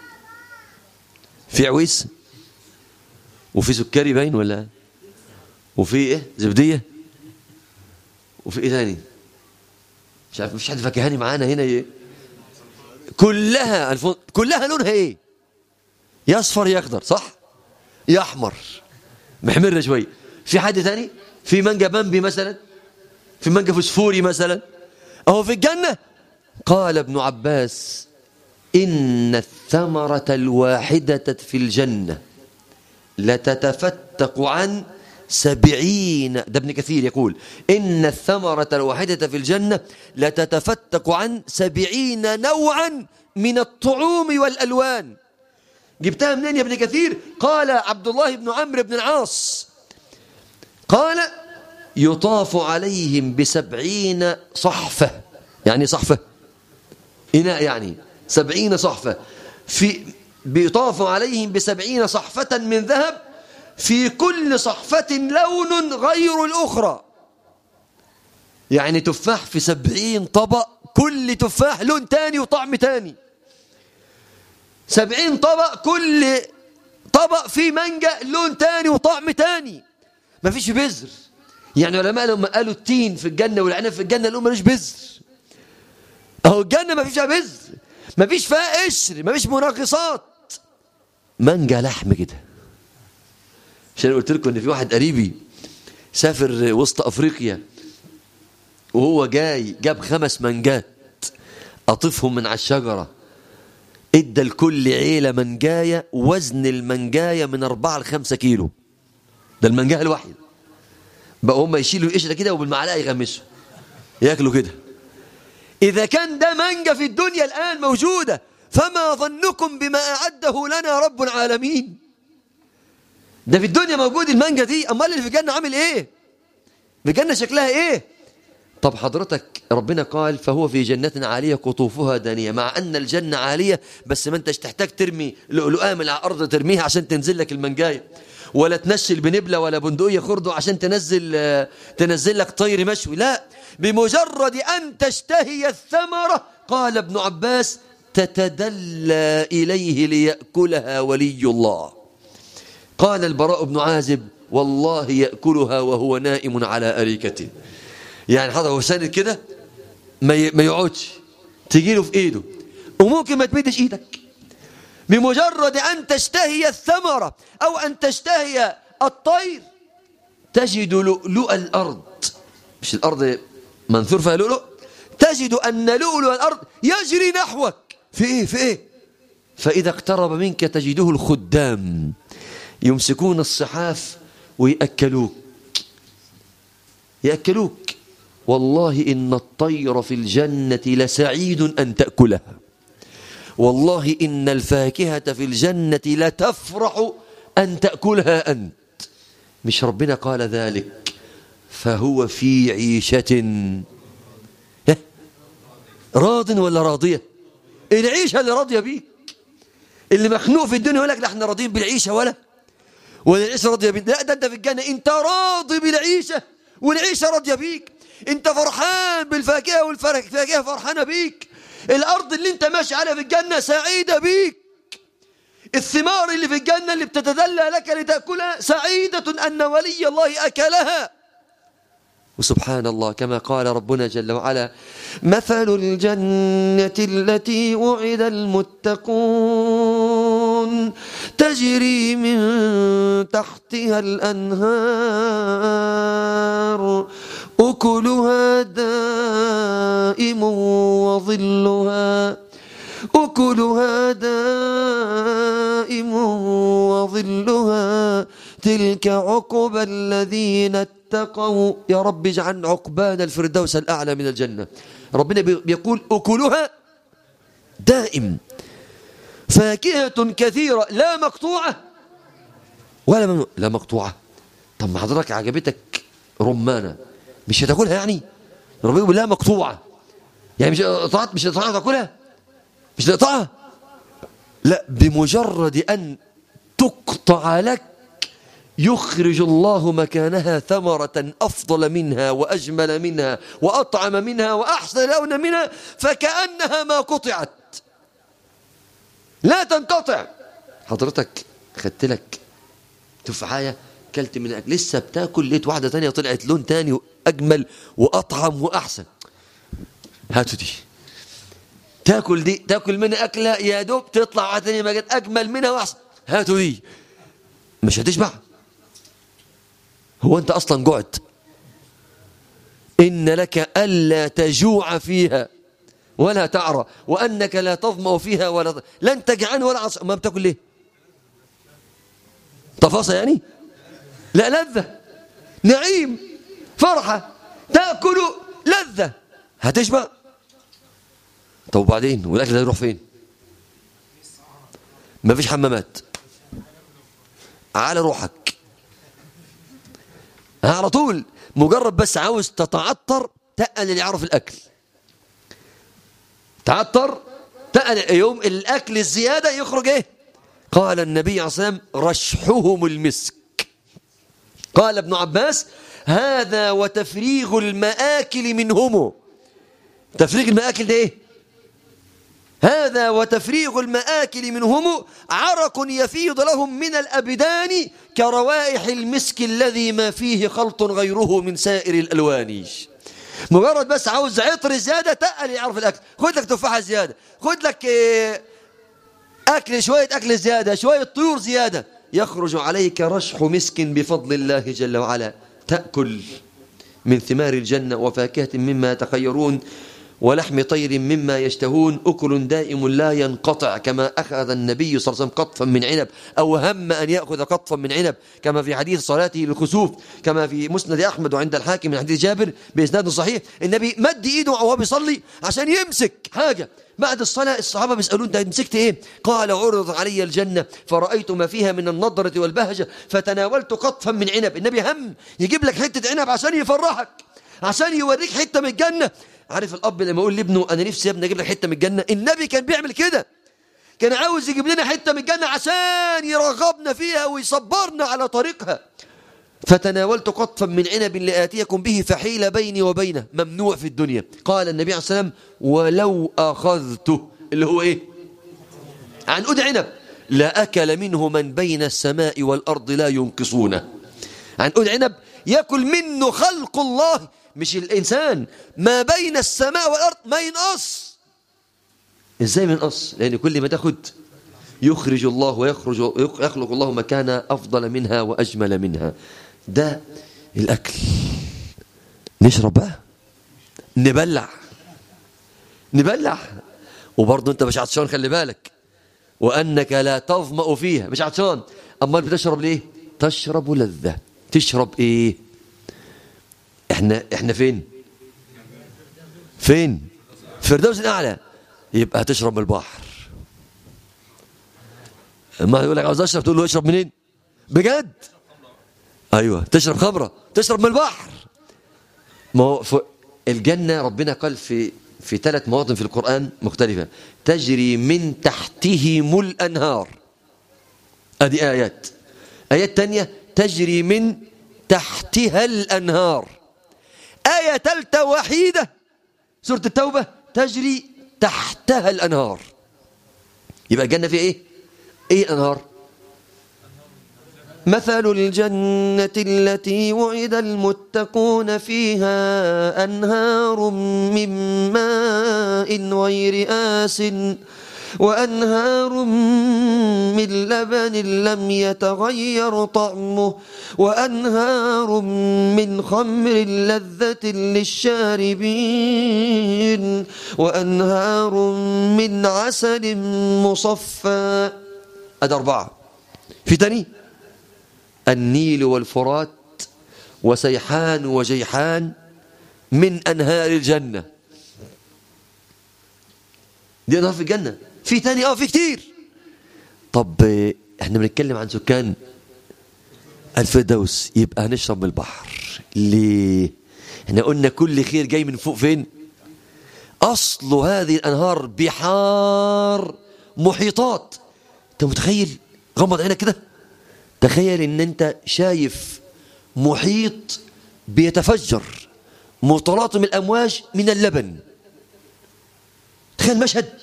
في عويس وفي سكري باين ولا وفي ايه زبدية وفي ايه تاني مش عارف مش حد فاكهاني معانا هنا ايه كلها الفن... كلها لونها ايه يا اصفر يا اخضر صح يا احمر محمرة شوي في حد تاني في مانجا بامبي مثلا في مانجا فوسفوري مثلا اهو في الجنة قال ابن عباس إن الثمرة الواحدة في الجنة لتتفتق عن سبعين ده ابن كثير يقول إن الثمرة الواحدة في الجنة لتتفتق عن سبعين نوعا من الطعوم والألوان جبتها منين يا ابن كثير قال عبد الله بن عمرو بن العاص قال يطاف عليهم بسبعين صحفة يعني صحفة إناء يعني سبعين صحفة في بيطاف عليهم بسبعين صحفة من ذهب في كل صحفة لون غير الأخرى يعني تفاح في سبعين طبق كل تفاح لون تاني وطعم تاني سبعين طبق كل طبق فيه مانجا لون تاني وطعم تاني مفيش بذر يعني علماء لما قالوا التين في الجنة والعنب في الجنة لهم ملوش بذر اهو الجنة مفيش فيها بذر مفيش فيها قشر مفيش مناقصات مانجا لحم كده عشان قلت لكم ان في واحد قريبي سافر وسط افريقيا وهو جاي جاب خمس منجات قطفهم من على الشجرة ادى لكل عيلة منجاية وزن المنجاية من أربعة لخمسة كيلو ده المنجاية الواحد بقى هم يشيلوا القشرة كده وبالمعلقة يغمسوا ياكلوا كده إذا كان ده مانجا في الدنيا الآن موجودة فما ظنكم بما أعده لنا رب العالمين ده في الدنيا موجود المانجا دي أمال اللي في الجنة عامل إيه في الجنة شكلها إيه طب حضرتك ربنا قال فهو في جنة عالية قطوفها دانية مع أن الجنة عالية بس ما أنتش تحتاج ترمي لؤلؤة من على الأرض ترميها عشان تنزل لك المنجاية ولا تنشل بنبلة ولا بندقية خردو عشان تنزل تنزل لك طير مشوي لا بمجرد أن تشتهي الثمرة قال ابن عباس تتدلى إليه ليأكلها ولي الله قال البراء بن عازب والله يأكلها وهو نائم على أريكته يعني حضر هو ساند كده ما ما يقعدش تجي له في ايده وممكن ما تمدش ايدك بمجرد ان تشتهي الثمره او ان تشتهي الطير تجد لؤلؤ الارض مش الارض منثور فيها لؤلؤ تجد ان لؤلؤ الارض يجري نحوك في ايه في ايه فاذا اقترب منك تجده الخدام يمسكون الصحاف ويأكلوك يأكلوك والله إن الطير في الجنة لسعيد أن تأكلها والله إن الفاكهة في الجنة لتفرح أن تأكلها أنت مش ربنا قال ذلك فهو في عيشة راض ولا راضية العيشة اللي راضية بيك اللي مخنوق في الدنيا يقول لك لا احنا راضيين بالعيشة ولا ولا العيشة راضية بيك لا ده انت في الجنة انت راضي بالعيشة والعيشة راضية بيك انت فرحان بالفاكهة والفاكهة فرحانة بيك الأرض اللي انت ماشي عليها في الجنة سعيدة بيك الثمار اللي في الجنة اللي بتتدلى لك لتأكلها سعيدة أن ولي الله أكلها وسبحان الله كما قال ربنا جل وعلا مثل الجنة التي وعد المتقون تجري من تحتها الأنهار أكلها دائم وظلها أكلها دائم وظلها تلك عقبى الذين واتقوا يا رب اجعل عقبانا الفردوس الأعلى من الجنة ربنا بي- بيقول أكلها دائم فاكهة كثيرة لا مقطوعة ولا ممنوع لا مقطوعة طب ما حضرتك عجبتك رمانة مش هتاكلها يعني ربنا بيقول لا مقطوعة يعني مش قطعت مش هتقطعها تاكلها مش تقطعها لا بمجرد أن تقطع لك يخرج الله مكانها ثمرة أفضل منها وأجمل منها وأطعم منها وأحسن لون منها فكأنها ما قطعت لا تنقطع حضرتك خدت لك تفاحية كلت من أكل لسه بتاكل لقيت واحدة تانية طلعت لون تاني وأجمل وأطعم وأحسن هاتوا دي تاكل دي تاكل منها أكلة يا دوب تطلع واحدة تانية ما جت أجمل منها وأحسن هاتوا دي مش هتشبع هو أنت أصلا جعت إن لك ألا تجوع فيها ولا تعرى وأنك لا تظمأ فيها ولا لن تجعن ولا عصر ما بتاكل ليه تفاصيل يعني لا لذة نعيم فرحة تأكل لذة هتشبع طب وبعدين والأكل ده يروح فين ما فيش حمامات على روحك على طول مجرد بس عاوز تتعطر تقل اللي يعرف الأكل تعطر تقل يوم الأكل الزيادة يخرج إيه قال النبي عليه الصلاة والسلام رشحهم المسك قال ابن عباس هذا وتفريغ المآكل منهم تفريغ المآكل ده إيه هذا وتفريغ المآكل منهم عرق يفيض لهم من الأبدان كروائح المسك الذي ما فيه خلط غيره من سائر الألوان مجرد بس عاوز عطر زيادة تقل يعرف الأكل خد لك تفاحة زيادة خد لك إيه، أكل شوية أكل زيادة شوية طيور زيادة يخرج عليك رشح مسك بفضل الله جل وعلا تأكل من ثمار الجنة وفاكهة مما يتخيرون ولحم طير مما يشتهون أكل دائم لا ينقطع كما أخذ النبي صلى الله عليه وسلم قطفا من عنب أو هم أن يأخذ قطفا من عنب كما في حديث صلاته للخسوف كما في مسند أحمد وعند الحاكم من حديث جابر بإسناد صحيح النبي مد إيده وهو بيصلي عشان يمسك حاجة بعد الصلاة الصحابة بيسألون أنت مسكت إيه قال عرض علي الجنة فرأيت ما فيها من النضرة والبهجة فتناولت قطفا من عنب النبي هم يجيب لك حتة عنب عشان يفرحك عشان يوريك حتة من الجنة عارف الأب لما يقول لابنه أنا نفسي يا ابني أجيب لك حتة من الجنة النبي كان بيعمل كده كان عاوز يجيب لنا حتة من الجنة عشان يرغبنا فيها ويصبرنا على طريقها فتناولت قطفا من عنب لآتيكم به فحيل بيني وبينه ممنوع في الدنيا قال النبي عليه الصلاة والسلام ولو أخذته اللي هو إيه عنقود عنب لا أكل منه من بين السماء والأرض لا ينقصونه عنقود عنب يأكل منه خلق الله مش الإنسان ما بين السماء والأرض ما ينقص إزاي ما ينقص لأن كل ما تاخد يخرج الله ويخرج يخلق الله مكانا أفضل منها وأجمل منها ده الأكل نشرب بقى نبلع نبلع وبرضه أنت مش عطشان خلي بالك وأنك لا تظمأ فيها مش عطشان أمال بتشرب ليه تشرب لذة تشرب إيه احنا احنا فين فين فردوس الأعلى يبقى تشرب من البحر ما يقول لك عاوز اشرب تقول له اشرب منين بجد ايوه تشرب خمره تشرب من البحر ما هو ف- الجنه ربنا قال في في ثلاث مواطن في القران مختلفه تجري من تحتهم الانهار ادي ايات ايات تانية تجري من تحتها الانهار ايه ثالثه وحيده سوره التوبه تجري تحتها الانهار يبقى الجنه فيها ايه ايه الانهار مثل الجنة التي وعد المتقون فيها أنهار من ماء غير آس وأنهار من لبن لم يتغير طعمه وأنهار من خمر لذة للشاربين وأنهار من عسل مصفى أدي أربعة في تاني النيل والفرات وسيحان وجيحان من أنهار الجنة دي أنهار في الجنة في تاني اه في كتير طب آه، احنا بنتكلم عن سكان الفردوس يبقى هنشرب من البحر ليه احنا قلنا كل خير جاي من فوق فين أصل هذه الأنهار بحار محيطات أنت متخيل غمض عينك كده تخيل ان انت شايف محيط بيتفجر متلاطم الامواج من اللبن تخيل مشهد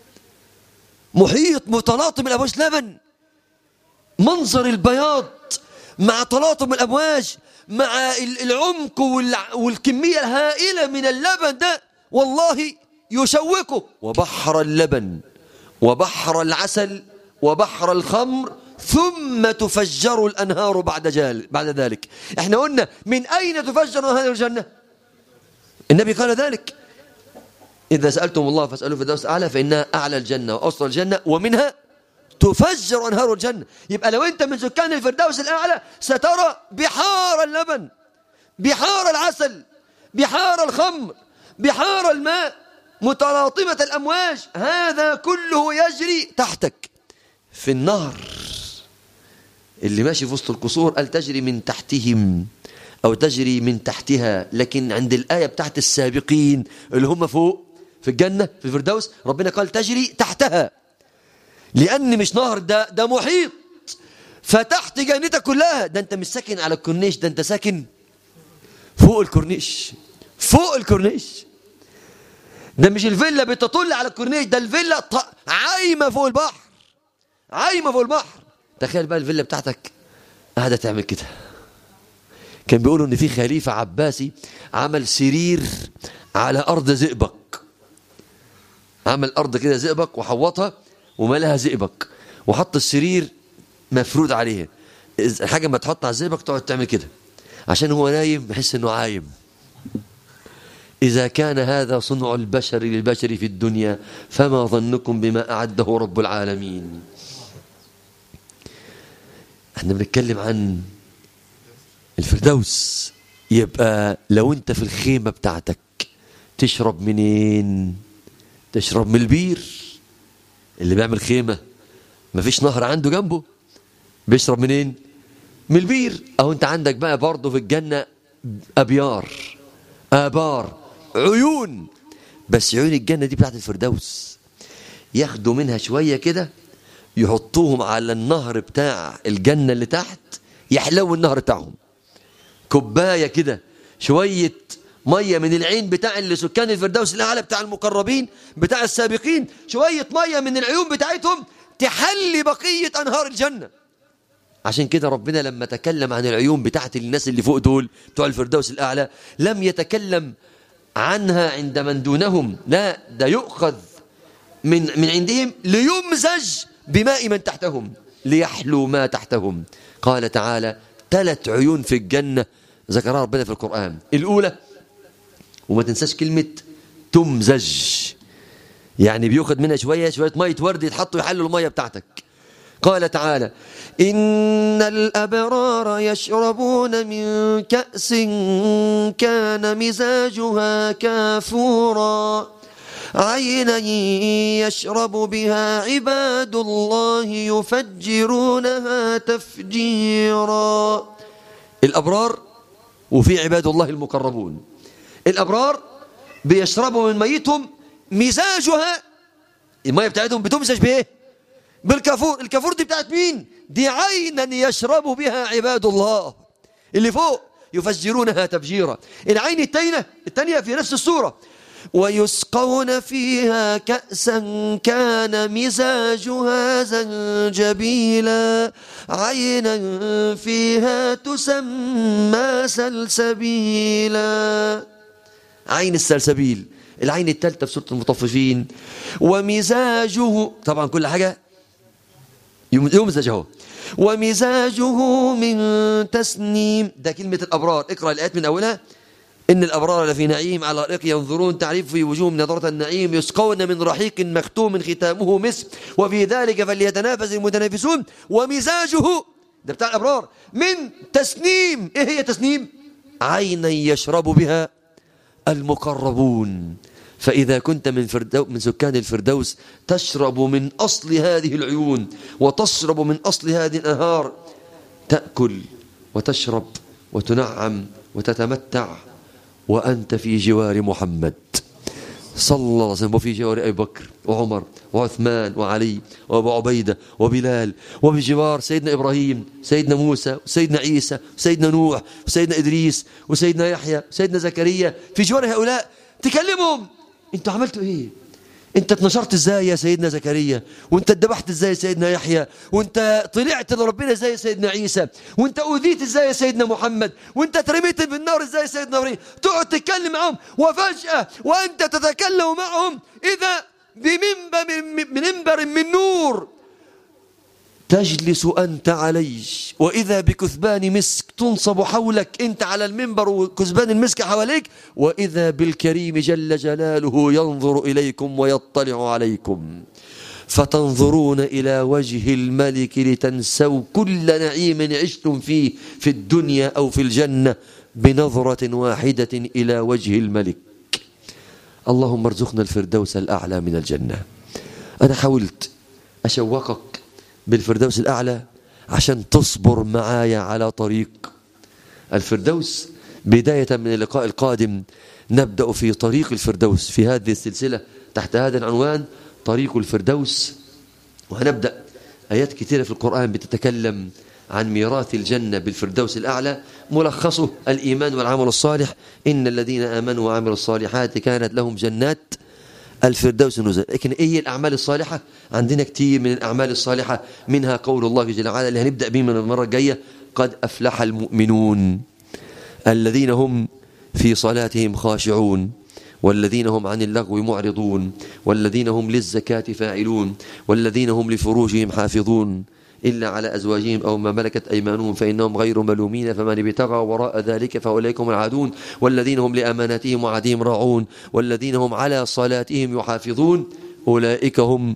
محيط متلاطم الامواج لبن منظر البياض مع تلاطم الامواج مع ال- العمق والع- والكميه الهائله من اللبن ده والله يشوكه وبحر اللبن وبحر العسل وبحر الخمر ثم تفجر الانهار بعد جال بعد ذلك احنا قلنا من اين تفجر انهار الجنه النبي قال ذلك اذا سالتم الله فاسالوا في الدرس اعلى فانها اعلى الجنه واوسط الجنه ومنها تفجر انهار الجنه يبقى لو انت من سكان الفردوس الاعلى سترى بحار اللبن بحار العسل بحار الخمر بحار الماء متلاطمة الأمواج هذا كله يجري تحتك في النهر اللي ماشي في وسط القصور قال تجري من تحتهم أو تجري من تحتها لكن عند الآية بتاعت السابقين اللي هم فوق في الجنة في الفردوس ربنا قال تجري تحتها لأن مش نهر ده ده محيط فتحت جنتك كلها ده أنت مش ساكن على الكورنيش ده أنت ساكن فوق الكورنيش فوق الكورنيش ده مش الفيلا بتطل على الكورنيش ده الفيلا ط- عايمه فوق البحر عايمه فوق البحر تخيل بقى الفيلا بتاعتك قاعده تعمل كده كان بيقولوا ان في خليفه عباسي عمل سرير على ارض زئبق عمل ارض كده زئبق وحوطها وملاها زئبق وحط السرير مفرود عليها إذا حاجه ما تحط على الزئبق تقعد تعمل كده عشان هو نايم يحس انه عايم إذا كان هذا صنع البشر للبشر في الدنيا فما ظنكم بما أعده رب العالمين احنا بنتكلم عن الفردوس يبقى لو انت في الخيمة بتاعتك تشرب منين تشرب من البير اللي بيعمل خيمة مفيش نهر عنده جنبه بيشرب منين من البير او انت عندك بقى برضه في الجنة ابيار ابار عيون بس عيون الجنة دي بتاعت الفردوس ياخدوا منها شوية كده يحطوهم على النهر بتاع الجنة اللي تحت يحلو النهر بتاعهم كوباية كده شوية مية من العين بتاع اللي سكان الفردوس الأعلى بتاع المقربين بتاع السابقين شوية مية من العيون بتاعتهم تحلي بقية أنهار الجنة عشان كده ربنا لما تكلم عن العيون بتاعت الناس اللي فوق دول بتوع الفردوس الأعلى لم يتكلم عنها عند من دونهم لا ده يؤخذ من من عندهم ليمزج بماء من تحتهم ليحلو ما تحتهم قال تعالى ثلاث عيون في الجنة ذكرها ربنا في القرآن الأولى وما تنساش كلمة تمزج يعني بياخد منها شوية شوية مية ورد يتحطوا يحلوا المية بتاعتك قال تعالى إن الأبرار يشربون من كأس كان مزاجها كافورا عينا يشرب بها عباد الله يفجرونها تفجيرا الأبرار وفي عباد الله المقربون الأبرار بيشربوا من ميتهم مزاجها المية بتاعتهم بتمزج بإيه بالكافور الكافور دي بتاعت مين دي عينا يشرب بها عباد الله اللي فوق يفجرونها تفجيرا العين التانية التانية في نفس السورة ويسقون فيها كأسا كان مزاجها زنجبيلا عينا فيها تسمى سلسبيلا عين السلسبيل العين الثالثة في سورة المطففين ومزاجه طبعا كل حاجة يمزج اهو ومزاجه من تسنيم ده كلمة الأبرار اقرأ الآيات من أولها إن الأبرار لفي نعيم على رئيق ينظرون تعرف في وجوههم نظرة النعيم يسقون من رحيق مختوم ختامه مسك وفي ذلك فليتنافس المتنافسون ومزاجه ده بتاع الأبرار من تسنيم إيه هي تسنيم عينا يشرب بها المقربون فإذا كنت من, فردو من سكان الفردوس تشرب من أصل هذه العيون وتشرب من أصل هذه الأنهار تأكل وتشرب وتنعم وتتمتع وأنت في جوار محمد صلى الله عليه وسلم وفي جوار أبي بكر وعمر وعثمان وعلي وأبو عبيدة وبلال وبجوار سيدنا إبراهيم سيدنا موسى وسيدنا عيسى وسيدنا نوح وسيدنا إدريس وسيدنا يحيى وسيدنا زكريا في جوار هؤلاء تكلمهم انتوا عملتوا ايه انت اتنشرت ازاي يا سيدنا زكريا وانت اتذبحت ازاي يا سيدنا يحيى وانت طلعت لربنا ازاي يا سيدنا عيسى وانت اوذيت ازاي يا سيدنا محمد وانت اترميت في النار ازاي يا سيدنا ابراهيم تقعد تتكلم معهم وفجأة وانت تتكلم معهم اذا بمنبر من منبر من نور تجلس أنت عليه وإذا بكثبان مسك تنصب حولك أنت على المنبر وكثبان المسك حواليك وإذا بالكريم جل جلاله ينظر إليكم ويطلع عليكم فتنظرون إلى وجه الملك لتنسوا كل نعيم عشتم فيه في الدنيا أو في الجنة بنظرة واحدة إلى وجه الملك اللهم ارزقنا الفردوس الأعلى من الجنة أنا حاولت أشوقك بالفردوس الأعلى عشان تصبر معايا على طريق الفردوس بداية من اللقاء القادم نبدأ في طريق الفردوس في هذه السلسلة تحت هذا العنوان طريق الفردوس وهنبدأ آيات كثيرة في القرآن بتتكلم عن ميراث الجنة بالفردوس الأعلى ملخصه الإيمان والعمل الصالح إن الذين آمنوا وعملوا الصالحات كانت لهم جنات الفردوس نزل لكن ايه الاعمال الصالحه عندنا كتير من الاعمال الصالحه منها قول الله جل وعلا اللي هنبدا به من المره الجايه قد افلح المؤمنون الذين هم في صلاتهم خاشعون والذين هم عن اللغو معرضون والذين هم للزكاه فاعلون والذين هم لفروجهم حافظون إلا على أزواجهم أو ما ملكت أيمانهم فإنهم غير ملومين فمن ابتغى وراء ذلك فأولئك هم العادون والذين هم لأماناتهم وعدهم راعون والذين هم على صلاتهم يحافظون أولئك هم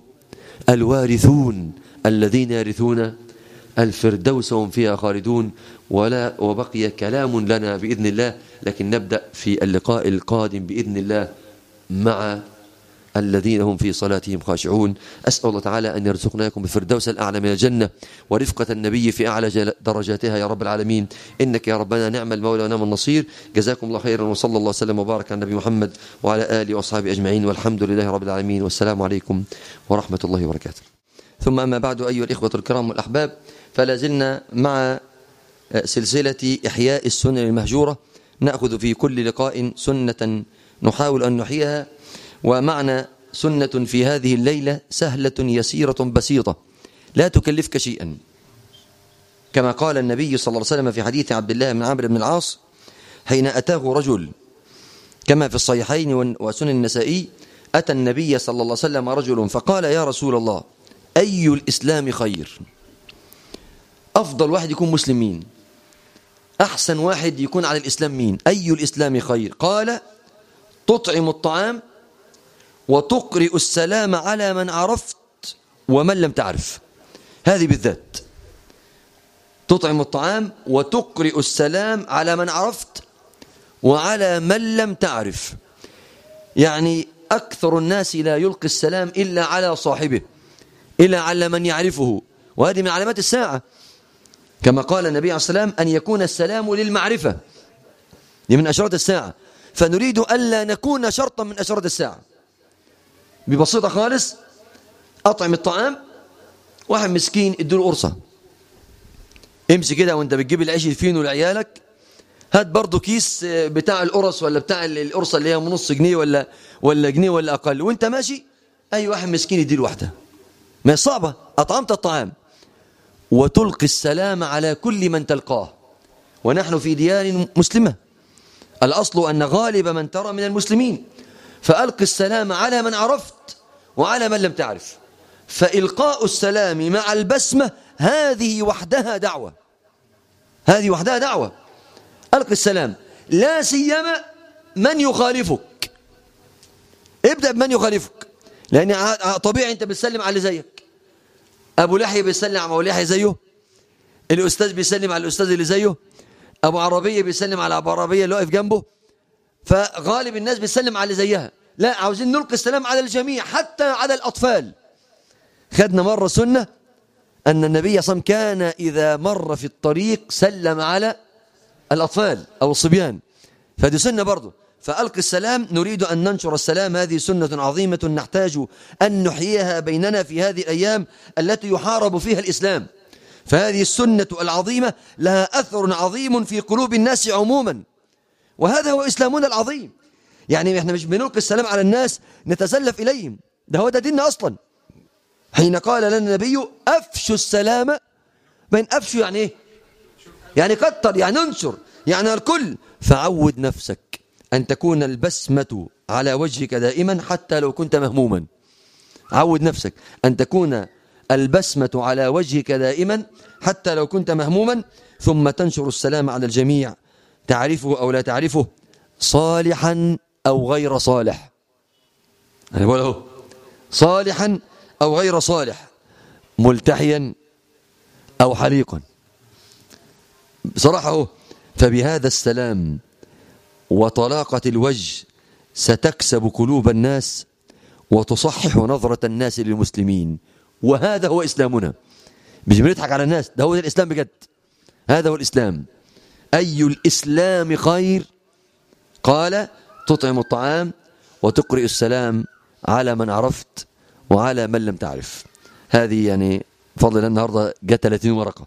الوارثون الذين يرثون الفردوس هم فيها خالدون ولا وبقي كلام لنا بإذن الله لكن نبدأ في اللقاء القادم بإذن الله مع الذين هم في صلاتهم خاشعون أسأل الله تعالى أن يرزقناكم بالفردوس الأعلى من الجنة ورفقة النبي في أعلى درجاتها يا رب العالمين إنك يا ربنا نعم المولى ونعم النصير جزاكم الله خيرا وصلى الله وسلم وبارك على النبي محمد وعلى آله وأصحابه أجمعين والحمد لله رب العالمين والسلام عليكم ورحمة الله وبركاته ثم أما بعد أيها الإخوة الكرام والأحباب فلا زلنا مع سلسلة إحياء السنن المهجورة نأخذ في كل لقاء سنة نحاول أن نحييها ومعنى سنة في هذه الليلة سهلة يسيرة بسيطة لا تكلفك شيئا كما قال النبي صلى الله عليه وسلم في حديث عبد الله بن عمرو بن العاص حين أتاه رجل كما في الصحيحين وسنن النسائي أتى النبي صلى الله عليه وسلم رجل فقال يا رسول الله أي الإسلام خير أفضل واحد يكون مسلمين أحسن واحد يكون على الإسلام مين أي الإسلام خير قال تطعم الطعام وتقرئ السلام على من عرفت ومن لم تعرف هذه بالذات تطعم الطعام وتقرئ السلام على من عرفت وعلى من لم تعرف يعني أكثر الناس لا يلقي السلام إلا على صاحبه إلا على من يعرفه وهذه من علامات الساعة كما قال النبي عليه السلام أن يكون السلام للمعرفة دي من أشراط الساعة فنريد ألا نكون شرطا من أشراط الساعة ببسيطة خالص أطعم الطعام واحد مسكين اديله قرصة امشي كده وانت بتجيب العيش الفينو لعيالك هات برضه كيس بتاع القرص ولا بتاع القرصة اللي هي نص جنيه ولا ولا جنيه ولا أقل وانت ماشي أي واحد مسكين يديله واحدة ما هي صعبة أطعمت الطعام وتلقي السلام على كل من تلقاه ونحن في ديار مسلمة الأصل أن غالب من ترى من المسلمين فألق السلام على من عرفت وعلى من لم تعرف فإلقاء السلام مع البسمة هذه وحدها دعوة هذه وحدها دعوة ألق السلام لا سيما من يخالفك ابدأ بمن يخالفك لأن طبيعي أنت بتسلم على اللي زيك أبو لحية بيسلم على أبو لحية زيه الأستاذ بيسلم على الأستاذ اللي زيه ابو عربيه بيسلم على ابو عربيه اللي واقف جنبه فغالب الناس بتسلم على اللي زيها لا عاوزين نلقي السلام على الجميع حتى على الاطفال خدنا مره سنه ان النبي صلى الله عليه وسلم كان اذا مر في الطريق سلم على الاطفال او الصبيان فدي سنه برضه فألقي السلام نريد أن ننشر السلام هذه سنة عظيمة نحتاج أن نحييها بيننا في هذه الأيام التي يحارب فيها الإسلام فهذه السنة العظيمة لها أثر عظيم في قلوب الناس عموما وهذا هو إسلامنا العظيم يعني احنا مش بنلقي السلام على الناس نتسلف إليهم ده هو ده ديننا أصلا حين قال لنا النبي أفشوا السلام بين أفشوا يعني إيه يعني كتر يعني انشر يعني الكل فعود نفسك أن تكون البسمة على وجهك دائما حتى لو كنت مهموما عود نفسك أن تكون البسمة على وجهك دائما حتى لو كنت مهموما ثم تنشر السلام على الجميع تعرفه أو لا تعرفه صالحا أو غير صالح أنا بقول أهو صالحا أو غير صالح ملتحيا أو حليقا بصراحة أهو فبهذا السلام وطلاقة الوجه ستكسب قلوب الناس وتصحح نظرة الناس للمسلمين وهذا هو إسلامنا مش بنضحك على الناس ده هو ده الإسلام بجد هذا هو الإسلام أي الإسلام خير قال تطعم الطعام وتقرئ السلام على من عرفت وعلى من لم تعرف هذه يعني فضل الله النهارده جت 30 ورقه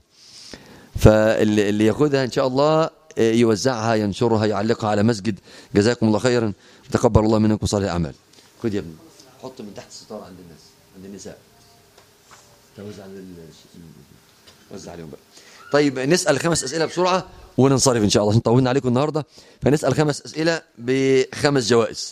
فاللي ياخذها ان شاء الله يوزعها ينشرها يعلقها على مسجد جزاكم الله خيرا تقبل الله منكم صالح الاعمال خذ يا ابني حط من تحت الستار عند الناس عند النساء توزع على وزع عليهم بقى طيب نسال خمس اسئله بسرعه وننصرف ان شاء الله عشان طولنا عليكم النهارده فنسال خمس اسئله بخمس جوائز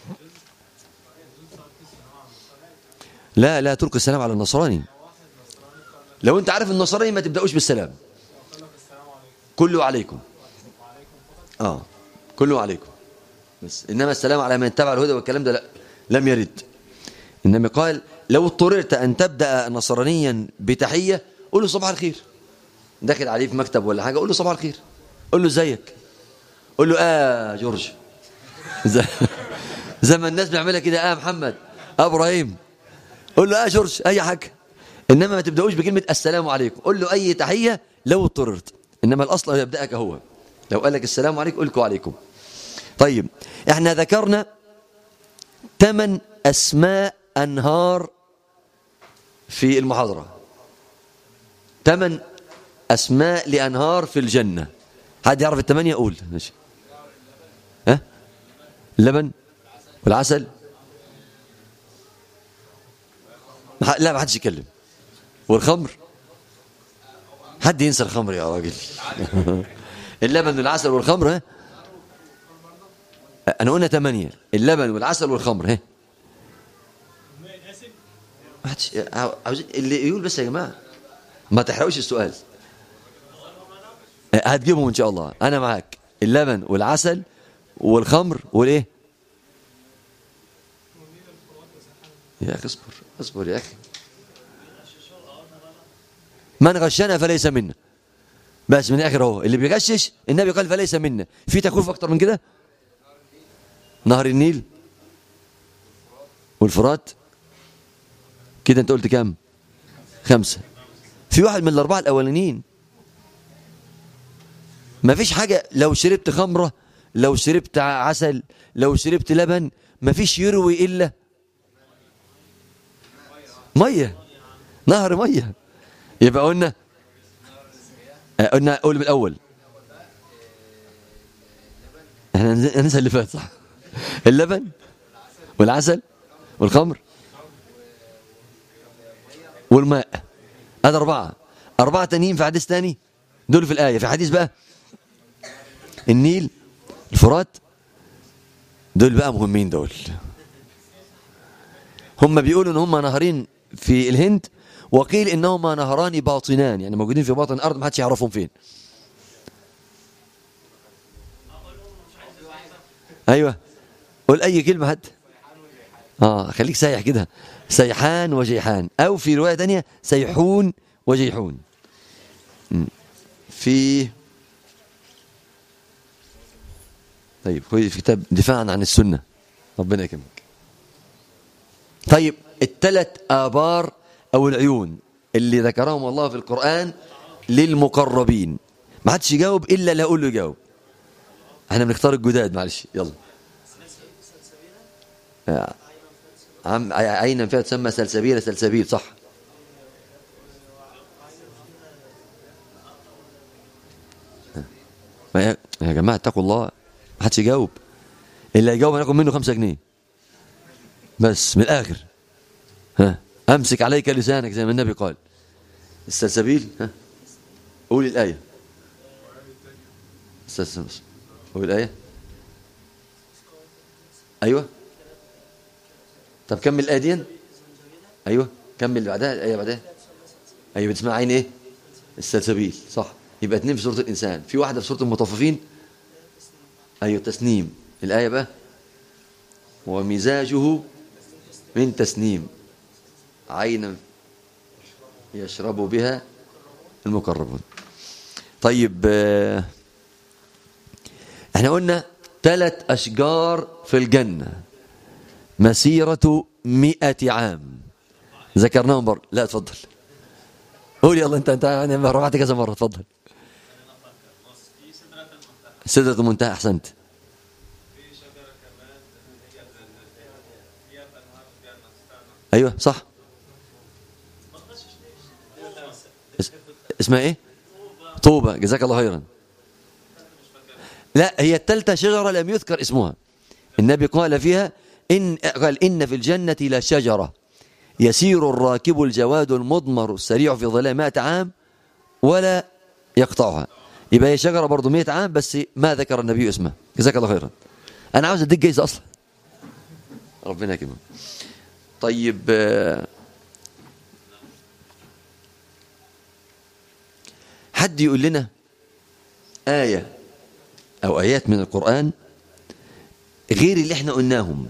لا لا تلقي السلام على النصراني لو انت عارف النصراني ما تبداوش بالسلام كله عليكم اه كله عليكم بس انما السلام على من اتبع الهدى والكلام ده لا لم يرد انما قال لو اضطررت ان تبدا نصرانيا بتحيه قول له صباح الخير داخل عليه في مكتب ولا حاجه قول له صباح الخير قول له ازيك قول له اه جورج زي, زي ما الناس بيعملها كده اه محمد اه ابراهيم قول له اه جورج اي حاجه انما ما تبداوش بكلمه السلام عليكم قول له اي تحيه لو اضطررت انما الاصل يبداك هو لو قال لك السلام عليكم قل عليكم طيب احنا ذكرنا ثمان اسماء انهار في المحاضره ثمان اسماء لانهار في الجنه حد يعرف الثمانيه قول ماشي ها اللبن والعسل لا ما حدش يتكلم والخمر حد ينسى الخمر يا راجل اللبن والعسل والخمر ها انا قلنا ثمانية اللبن والعسل والخمر ها ما حدش عاوزين اللي يقول بس يا جماعه ما تحرقوش السؤال هتجيبهم ان شاء الله انا معاك اللبن والعسل والخمر والايه يا اخي اصبر اصبر يا اخي من غشنا فليس منا بس من الاخر اهو اللي بيغشش النبي قال فليس منا في تخويف اكتر من كده نهر النيل والفرات كده انت قلت كام خمسة في واحد من الأربعة الأولانيين ما فيش حاجة لو شربت خمرة لو شربت عسل لو شربت لبن ما فيش يروي إلا مية نهر مية يبقى قلنا قلنا قول بالأول احنا ننسى اللي فات صح اللبن والعسل والخمر والماء هذا أربعة أربعة تانيين في حديث تاني دول في الآية في حديث بقى النيل الفرات دول بقى مهمين دول هم بيقولوا ان هم نهرين في الهند وقيل انهما نهران باطنان يعني موجودين في باطن الارض ما حدش يعرفهم فين ايوه قول اي كلمه حد اه خليك سايح كده سيحان وجيحان او في روايه ثانيه سيحون وجيحون في طيب هو في كتاب دفاعا عن السنة ربنا يكرمك طيب الثلاث آبار أو العيون اللي ذكرهم الله في القرآن للمقربين ما حدش يجاوب إلا اللي أقول له يجاوب احنا بنختار الجداد معلش يلا آه. عم عينا فيها تسمى سلسبيل سلسبيل صح ما يا يا جماعة اتقوا الله ما حدش يجاوب اللي هيجاوب هناخد منه خمسة جنيه بس من الآخر ها أمسك عليك لسانك زي ما النبي قال السلسبيل ها قول الآية السلسبيل قول الآية أيوة طب كمل الآية دي أيوة كمل بعدها الآية بعدها أيوة بتسمع عين إيه السلسبيل صح يبقى اتنين في سورة الإنسان في واحدة في سورة المطففين أيوة تسنيم الآية بقى ومزاجه من تسنيم عينا يشرب بها المقربون طيب آه، احنا قلنا ثلاث أشجار في الجنة مسيرة مئة عام ذكرناهم برضه لا اتفضل قول يلا انت انت يعني رفعت كذا مرة اتفضل سدرة المنتهى أحسنت أيوة صح اس- اسمها ايه طوبة جزاك الله خيرا لا هي الثالثة شجرة لم يذكر اسمها النبي قال فيها إن قال إن في الجنة لشجرة يسير الراكب الجواد المضمر السريع في ظلام مائة عام ولا يقطعها يبقى هي شجرة برضو مئة عام بس ما ذكر النبي اسمها جزاك الله خيرا أنا عاوز أديك جايزة أصلا ربنا يكرمك طيب آه، حد يقول لنا آية أو آيات من القرآن غير اللي احنا قلناهم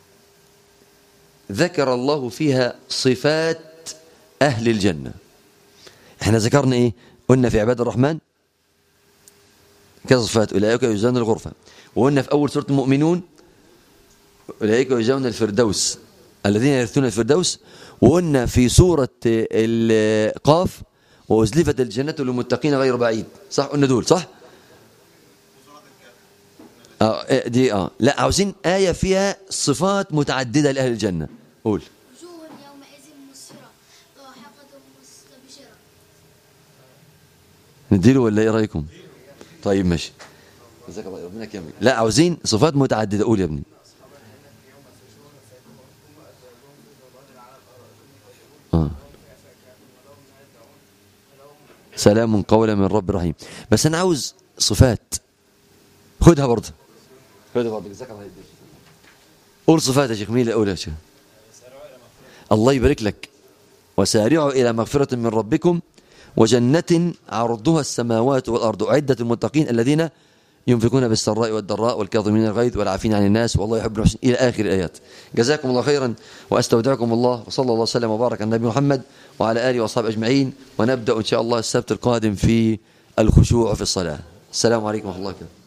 ذكر الله فيها صفات أهل الجنة احنا ذكرنا ايه قلنا في عباد الرحمن كذا صفات أولئك يجزون الغرفة وقلنا في أول سورة المؤمنون أولئك يجزون الفردوس الذين يرثون الفردوس وقلنا في سورة القاف وأزلفت الجنة للمتقين غير بعيد صح قلنا دول صح اه إيه دي اه لا عاوزين آية فيها صفات متعددة لأهل الجنة قول وجوه يومئذ مسفرة ضاحكة مستبشرة نديله ولا ايه رايكم طيب ماشي جزاك الله ربنا يكرمك لا عاوزين صفات متعدده قول يا ابني آه. سلام قولا من رب رحيم بس انا عاوز صفات خدها برضه خدها برضه جزاك الله خير قول صفات يا شيخ مين اللي قول يا شيخ الله يبارك لك وسارعوا إلى مغفرة من ربكم وجنة عرضها السماوات والأرض أعدت المتقين الذين ينفقون بالسراء والضراء والكاظمين الغيظ والعافين عن الناس والله يحب المحسنين إلى آخر الآيات جزاكم الله خيرا وأستودعكم الله وصلى الله وسلم وبارك على النبي محمد وعلى آله وأصحابه أجمعين ونبدأ إن شاء الله السبت القادم في الخشوع في الصلاة السلام عليكم ورحمة الله وبركاته